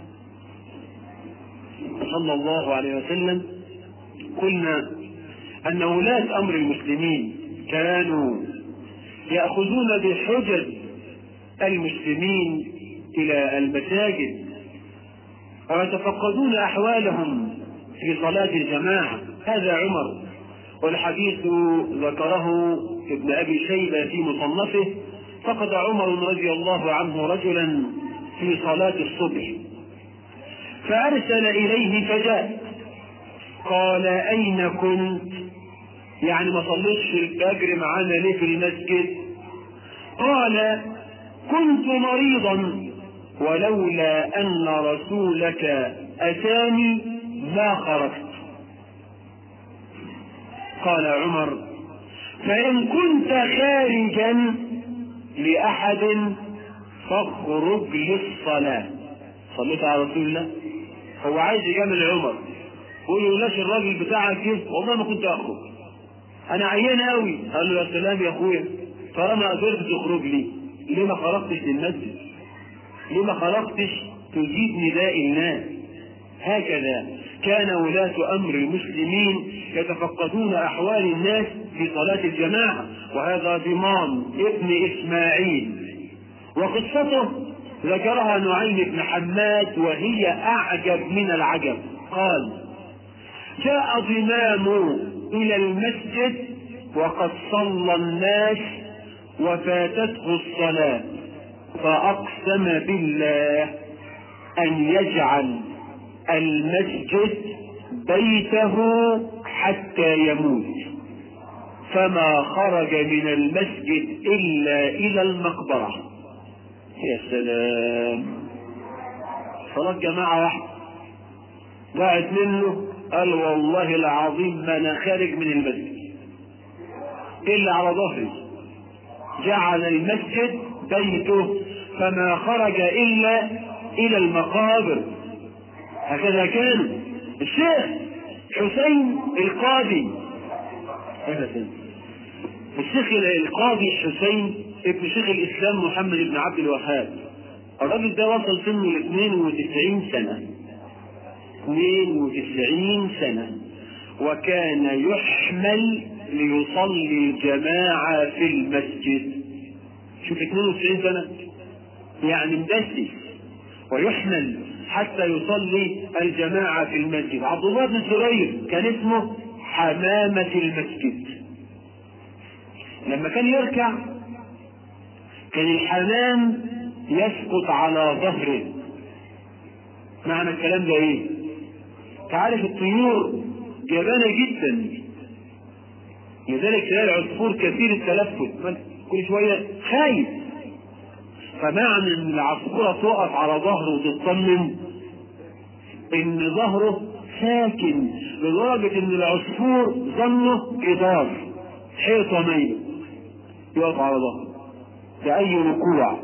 صلى الله عليه وسلم قلنا أن ولاة أمر المسلمين كانوا يأخذون بحجج المسلمين إلى المساجد ويتفقدون أحوالهم في صلاة الجماعة هذا عمر والحديث ذكره ابن أبي شيبة في مصنفه فقد عمر رضي الله عنه رجلا في صلاة الصبح فأرسل إليه فجاء قال أين كنت يعني ما صليتش الفجر معانا ليه في المسجد قال كنت مريضا ولولا أن رسولك أتاني ما خرجت قال عمر فإن كنت خارجا لأحد فاخرج للصلاة صليت على رسول الله هو عايز يجامل عمر يقول له لاش الراجل بتاعك ايه والله ما كنت اخرج انا عيان قوي قال له يا سلام يا اخويا طالما قدرت تخرج لي ليه ما خرجتش للمسجد ليه ما خرجتش تجيب نداء الناس هكذا كان ولاة أمر المسلمين يتفقدون أحوال الناس في صلاة الجماعة وهذا ضمان ابن إسماعيل وقصته ذكرها نعيم بن حماد وهي أعجب من العجب قال جاء ضمام إلى المسجد وقد صلى الناس وفاتته الصلاة فأقسم بالله أن يجعل المسجد بيته حتى يموت فما خرج من المسجد إلا إلى المقبرة يا سلام صلاة جماعة واحدة ضاعت منه قال والله العظيم ما أنا خارج من المسجد إلا على ظهري جعل المسجد بيته فما خرج إلا إلى المقابر هكذا كان الشيخ حسين القاضي أبدا الشيخ القاضي الحسين ابن شيخ الإسلام محمد بن عبد الوهاب الراجل ده وصل سنه ل 92 سنة 92 سنة وكان يحمل ليصلي الجماعة في المسجد شوف 92 سنة يعني مدسس ويحمل حتى يصلي الجماعة في المسجد عبد الله بن زرير كان اسمه حمامة المسجد لما كان يركع كان الحمام يسقط على ظهره معنى الكلام ده ايه تعرف الطيور جبانة جدا لذلك تلاقي العصفور كثير التلفت كل شوية خايف فمعنى ان العصفورة تقف على ظهره وتطمن ان ظهره ساكن لدرجة ان العصفور ظنه جدار حيطة ميلة يقف على ظهره بأي ركوع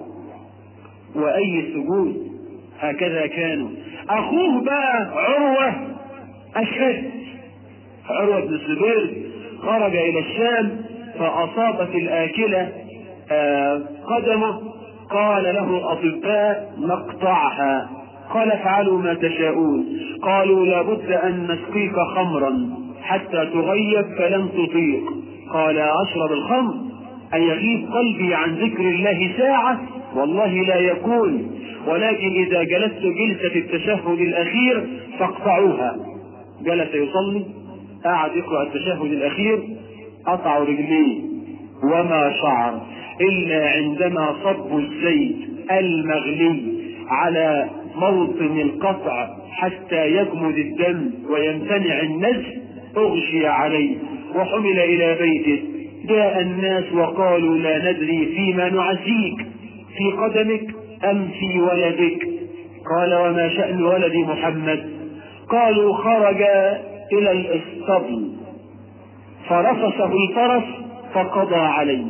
وأي سجود هكذا كانوا أخوه بقى عروة أشد عروة بن الزبير خرج إلى الشام فأصابت الآكلة آه قدمه قال له الأطباء نقطعها قال افعلوا ما تشاءون قالوا لابد أن نسقيك خمرا حتى تغيب فلم تطيق قال أشرب الخمر أن يغيب قلبي عن ذكر الله ساعة والله لا يكون ولكن إذا جلست جلسة التشهد الأخير فاقطعوها جلس يصلي قعد يقرأ التشهد الأخير قطعوا رجليه وما شعر إلا عندما صب الزيت المغلي على موطن القطع حتى يجمد الدم ويمتنع النزف أغشي عليه وحمل إلى بيته جاء الناس وقالوا لا ندري فيما نعزيك في قدمك أم في ولدك قال وما شأن ولد محمد قالوا خرج إلى الاسطبل فرفسه الفرس فقضى عليه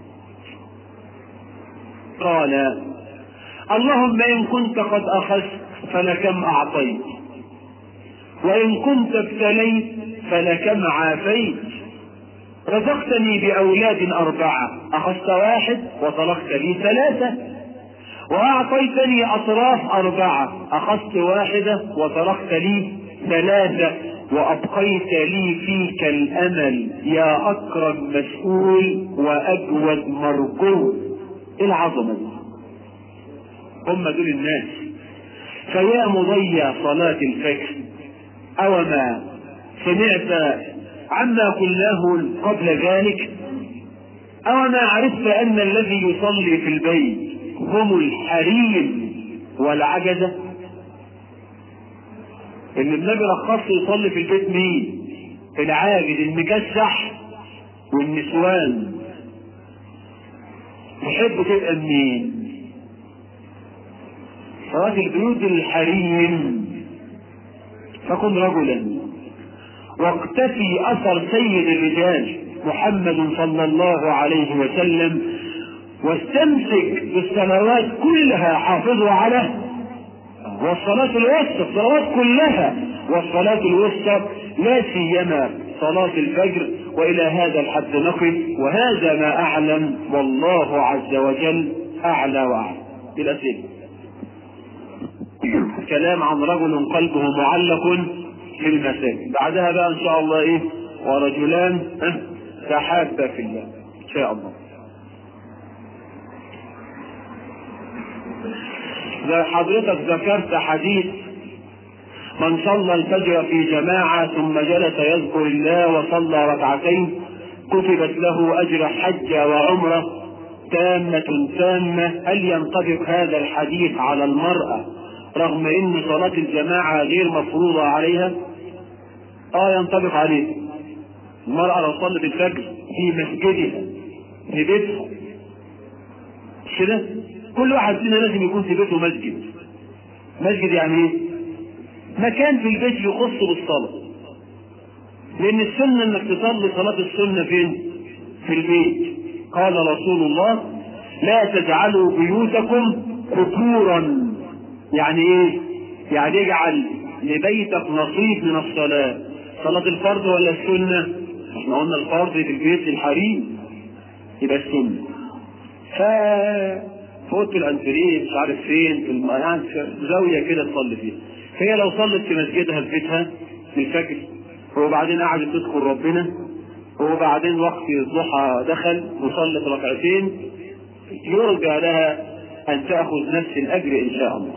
قال اللهم إن كنت قد أخذت فلكم أعطيت وإن كنت ابتليت فلكم عافيت رزقتني بأولاد أربعة أخذت واحد وطلقت لي ثلاثة وأعطيتني أطراف أربعة أخذت واحدة وطلقت لي ثلاثة وأبقيت لي فيك الأمل يا أكرم مسؤول وأجود مرجو العظمة دي هم دول الناس فيا مضيع صلاة الفجر أو ما سمعت عما قلناه قبل ذلك أو ما عرفت أن الذي يصلي في البيت هم الحريم والعجزة اللي النبي رخص يصلي في البيت مين العاجز المكسح والنسوان تحب تبقى مين صلاة البيوت الحريم فكن رجلا واقتفي اثر سيد الرجال محمد صلى الله عليه وسلم واستمسك بالصلوات كلها حافظوا على والصلاة الوسطى الصلوات كلها والصلاة الوسطى لا سيما صلاة الفجر وإلى هذا الحد نقف وهذا ما أعلم والله عز وجل أعلى وأعلم بالأسئلة كلام عن رجل قلبه معلق في المساجد بعدها بقى ان شاء الله ايه ورجلان اه تحابا في الله ان شاء الله زي حضرتك ذكرت حديث من صلى الفجر في جماعة ثم جلس يذكر الله وصلى ركعتين كتبت له أجر حج وعمرة تامة تامة هل ينطبق هذا الحديث على المرأة رغم ان صلاة الجماعة غير مفروضة عليها اه ينطبق عليه المرأة لو صلت الفجر في مسجدها في بيتها مش كده كل واحد فينا لازم يكون في بيته مسجد مسجد يعني ايه مكان في البيت يخص بالصلاة لان السنة انك تصلي صلاة السنة فين في البيت قال رسول الله لا تجعلوا بيوتكم قصورا يعني ايه يعني اجعل لبيتك نصيب من الصلاة صلاة الفرض ولا السنة احنا قلنا الفرض في البيت للحريم يبقى السنة ف فوت الانتريه مش عارف فين في الم... يعني في زاويه كده تصلي فيها فهي لو صلت في مسجدها في بيتها في الفجر وبعدين قعدت تذكر ربنا وبعدين وقت الضحى دخل وصلت ركعتين يرجى لها ان تاخذ نفس الاجر ان شاء الله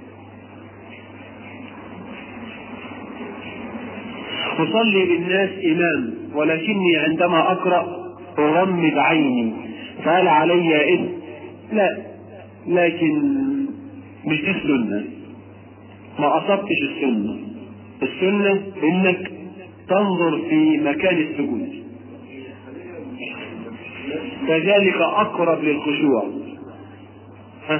أصلي بالناس إمام ولكني عندما أقرأ أغمض عيني فهل علي إثم؟ لا لكن مش دي السنة ما أصبتش السنة السنة إنك تنظر في مكان السجود كذلك أقرب للخشوع ها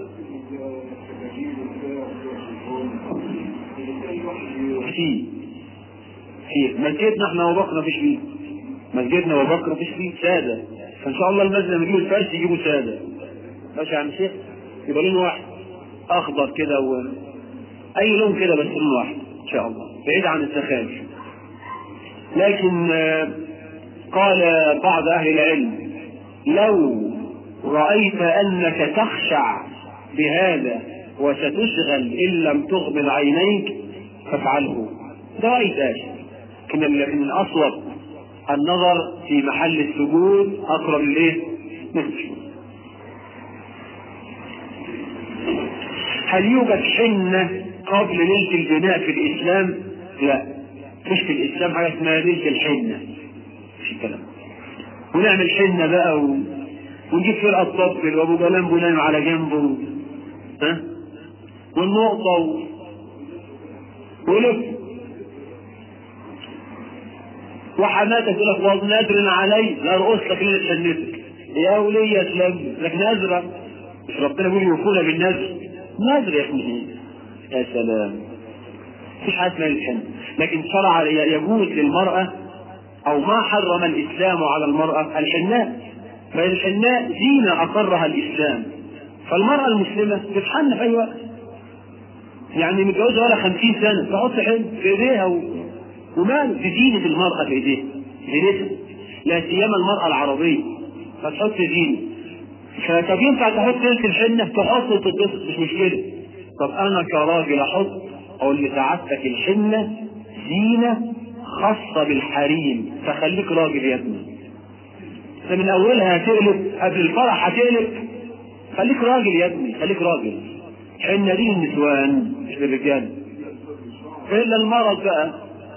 في في مسجدنا احنا ابو بكر مفيش فيه مسجدنا ابو بكر مفيش فيه ساده فان شاء الله المسجد لما يجيبوا الفرش يجيبوا ساده ماشي يا عم شيخ يبقى لون واحد اخضر كده و... اي لون كده بس لون واحد ان شاء الله بعيد عن الزخارف لكن آه، قال بعض اهل العلم لو رايت انك تخشع بهذا وستشغل ان لم تغمض عينيك فافعله ده راي ثاني لكن لكن الاصوب النظر في محل السجود اقرب للايه؟ للسجود هل يوجد حنة قبل ليلة البناء في الإسلام؟ لا مش في الإسلام حاجة اسمها ليلة الحنة مش الكلام ونعمل حنة بقى و... ونجيب فرقة طبل وأبو جلال بنام على جنبه ها والنقطة و... ولف وحماتك تقول لك والله نادر علي لا ارقص لك ليلة حنتك يا ولية اسلام لك نازرة مش ربنا بيقول يوفونا بالنذر نذر يا ابني يا سلام مفيش حاجه اسمها الحنة لكن شرع يجوز للمرأة أو ما حرم الإسلام على المرأة الحناء فالحناء زينة أقرها الإسلام فالمرأة المسلمة تتحن في أي وقت يعني متجوزة ولا خمسين سنة تحط حن في إيديها و... وماله دي زينة المرأة في إيديها زينتها لا سيما المرأة العربية فتحط زينة فطب ينفع تحط ليلة الحنة تحط وتتبسط مش مشكلة طب أنا كراجل أحط أقول لسعادتك الحنة زينة خاصة بالحريم فخليك راجل يا ابني انت من أولها هتقلب قبل الفرح هتقلب خليك راجل يا ابني خليك راجل حنة دي للنسوان مش للرجال إلا المرض بقى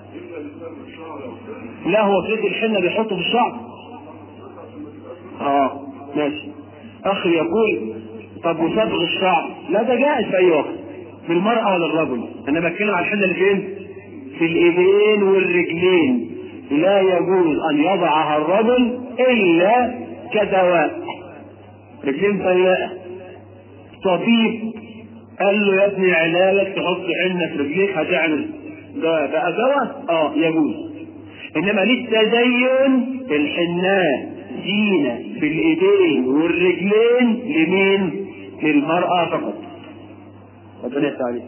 لا هو في الحنة بيحطه في الشعر اه ماشي اخي يقول طب وصبغ الشعر لا ده جائز في اي وقت بالمرأة ولا الرجل انا بتكلم على الحنة اللي فين في الايدين والرجلين لا يجوز ان يضعها الرجل الا كدواء رجلين ضيقة طبيب قال له يا ابني علاجك تحط حنة في رجليك هتعمل ده بقى دواء اه يجوز انما للتزين الحناء زينة في الايدين والرجلين لمين للمرأة فقط ربنا يفتح عليك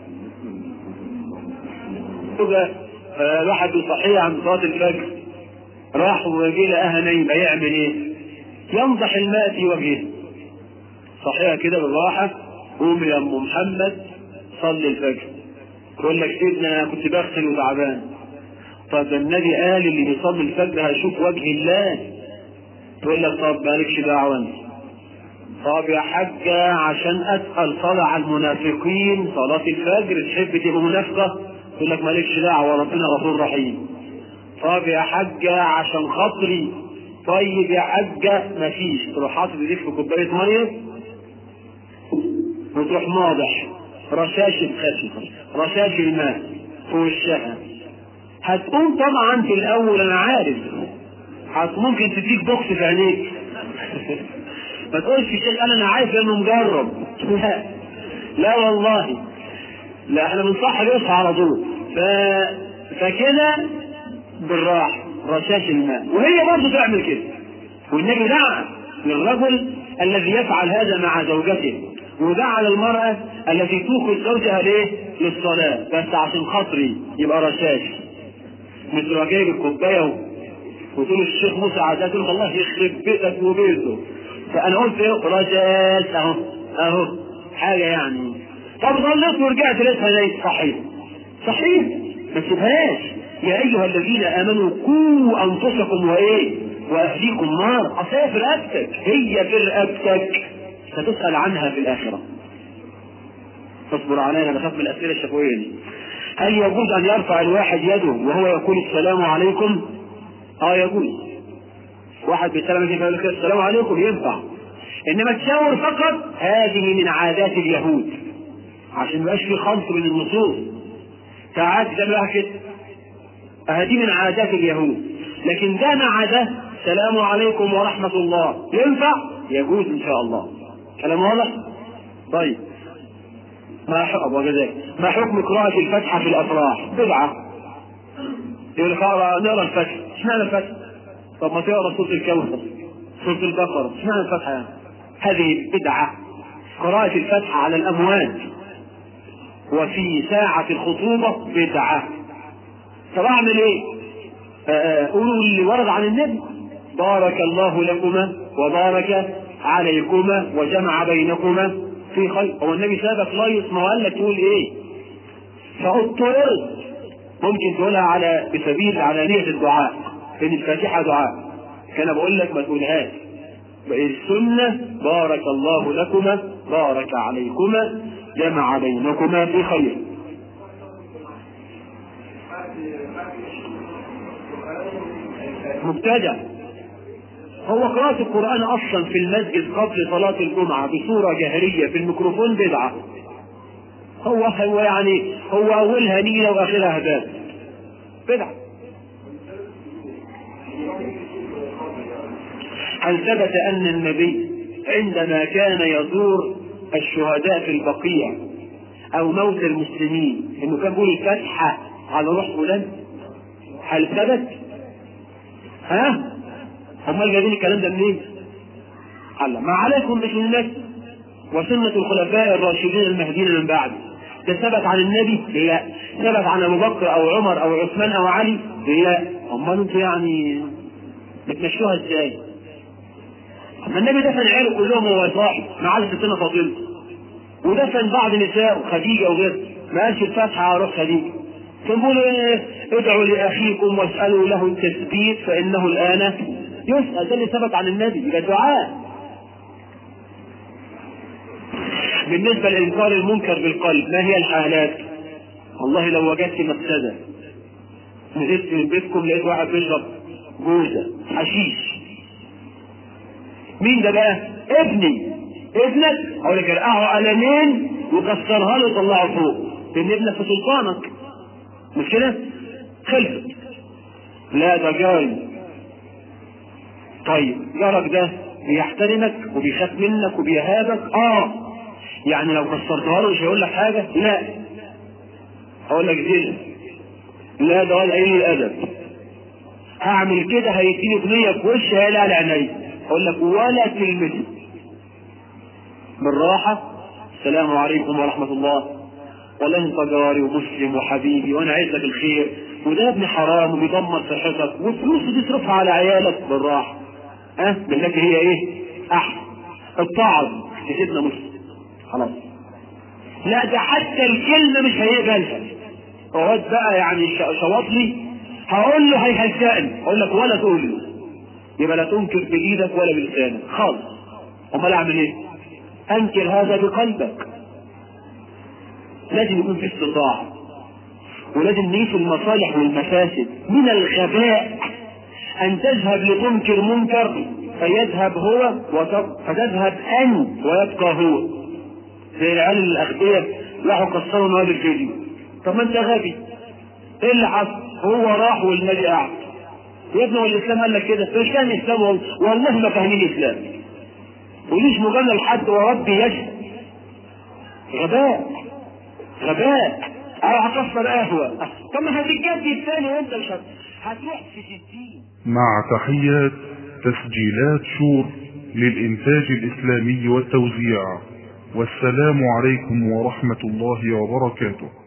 آه، واحد صحيح عن صلاة الفجر راح وجه لقاها نايمة يعمل ايه؟ ينضح الماء في وجهه صحيح كده بالراحة قوم يا ام محمد صلي الفجر يقول لك سيدنا انا كنت بغسل وتعبان طب النبي قال اللي بيصلي الفجر هيشوف وجه الله تقول لك طب مالكش دعوة انت طب يا حاجة عشان أسأل صلاة على المنافقين صلاة الفجر تحب تبقى منافقة تقول لك مالكش دعوة ربنا غفور رحيم طب يا حاجة عشان خاطري طيب يا حاجة مفيش تروح حاطط ايديك في كوباية مية وتروح ماضح رشاش الخشب رشاش الماء في وشها هتقوم طبعا في الاول انا عارف هت ممكن تديك بوكس في عينيك ما تقولش شيء انا انا عارف لانه مجرب لا لا والله لا احنا بنصح اليسرى على طول ف... فكده بالراحه رشاش الماء وهي برضه تعمل كده والنبي دعا للرجل الذي يفعل هذا مع زوجته ودعا للمرأة التي توقظ زوجها ليه؟ للصلاة بس عشان خاطري يبقى رشاش مش تبقى جايب الكوباية وتقول الشيخ موسى عزاه تقول الله يخرب بيتك وبيته فأنا قلت ايه رشاش أهو أهو حاجة يعني طب ظلت ورجعت لقيتها زي صحيح صحيح ما تسيبهاش يا ايها الذين امنوا قوا انفسكم وايه واهليكم نار اصل في رقبتك هي في رقبتك ستسال عنها في الاخره اصبر علينا بخاف من الاسئله الشفويه دي هل يجوز ان يرفع الواحد يده وهو يقول السلام عليكم اه يجوز واحد بيسلم عليكم يقول لك السلام عليكم ينفع انما تشاور فقط هذه من عادات اليهود عشان ما يبقاش في خلط بين النصوص ساعات ده بقى كده هذه من عادات اليهود لكن ده مع ده السلام عليكم ورحمة الله ينفع يجوز إن شاء الله كلام واضح طيب ما حكم وكذلك ما حكم قراءة الفاتحة في الأفراح بدعة يقول لك نقرا الفاتحة اشمعنى الفاتحة طب ما تقرا سورة الكوثر سورة البقرة اشمعنى الفاتحة يعني هذه بدعة قراءة الفاتحة على الأموات وفي ساعة الخطوبة بدعة طب اعمل ايه قولوا اللي ورد عن النبي بارك الله لكما وبارك عليكما وجمع بينكما في خير هو النبي سابك لايص ما هو قال لك تقول ايه فاضطررت ممكن تقولها على بسبيل علانية الدعاء لان الفاتحة دعاء كان بقول لك ما تقولهاش السنة بارك الله لكما بارك عليكما جمع بينكما في خير مبتدع هو قراءة القرآن أصلا في المسجد قبل صلاة الجمعة بصورة جهرية في الميكروفون بدعة هو هو يعني هو أولها نيلة وآخرها هباب بدعة هل ثبت أن النبي عندما كان يزور الشهداء في البقيع أو موت المسلمين إنه كان بيقول الفاتحة على روح فلان هل ثبت؟ ها؟ امال جايبين الكلام ده منين؟ هلا ما عليكم بسنتي وسنة الخلفاء الراشدين المهديين من بعد ده ثبت عن النبي؟ لا ثبت عن ابو بكر او عمر او عثمان او علي؟ لا امال انتوا يعني بتمشوها ازاي؟ ما النبي دفن عياله كلهم وهو صاحي ما عدا ستنا فاطمه ودفن بعض نساء خديجه وغيرها ما قالش الفاتحه على روح خديجه كان بيقول ايه ادعوا لاخيكم واسالوا له التثبيت فانه الان يسال ده اللي ثبت عن النبي يبقى دعاء بالنسبه لانكار المنكر بالقلب ما هي الحالات؟ والله لو وجدت مفسده نزلت من بيتكم لقيت واحد بيشرب جوزه حشيش مين ده بقى؟ ابني ابنك اقول لك ارقعه قلمين وكسرها له وطلعه فوق لان ابنك في سلطانك مش كده؟ خلفت لا ده جاري طيب جارك ده بيحترمك وبيخاف منك وبيهابك اه يعني لو كسرتها له مش هيقول لك حاجه لا هقول لك زين لا ده ولا قليل الادب هعمل كده هيديني اغنيه في وشي هيلاقي على عينيا اقول لك ولا كلمه بالراحه السلام عليكم ورحمه الله والله انت جاري ومسلم وحبيبي وانا عايز لك الخير وده ابن حرام وبيدمر صحتك والفلوس دي تصرفها على عيالك بالراحه ها أه؟ بالتي هي ايه؟ احسن اتعظ لسيدنا مسلم خلاص لا ده حتى الكلمه مش هيقبلها اقعد بقى يعني شواط لي هقول له هيهزقني اقول لك ولا تقول له يبقى لا تنكر بايدك ولا بلسانك خالص امال اعمل ايه؟ انكر هذا بقلبك لازم يكون في استطاعة ولازم نقيس المصالح والمفاسد من الغباء أن تذهب لتنكر منكر فيذهب هو وتب... فتذهب أنت ويبقى هو زي العيال الأغبياء راحوا كسروا مواد الفيديو طب ما أنت غبي إيه اللي حصل؟ هو راح والنبي قعد يا ابني هو الإسلام قال لك كده مش فاهم الإسلام والله والله ما فاهمين الإسلام وليش مجاملة لحد وربي يشهد غباء غباء أو هكسر قهوة طب ما هتتجدد تاني وأنت مش هت- هتروح في ستين مع تحيات تسجيلات شور للإنتاج الإسلامي والتوزيع والسلام عليكم ورحمة الله وبركاته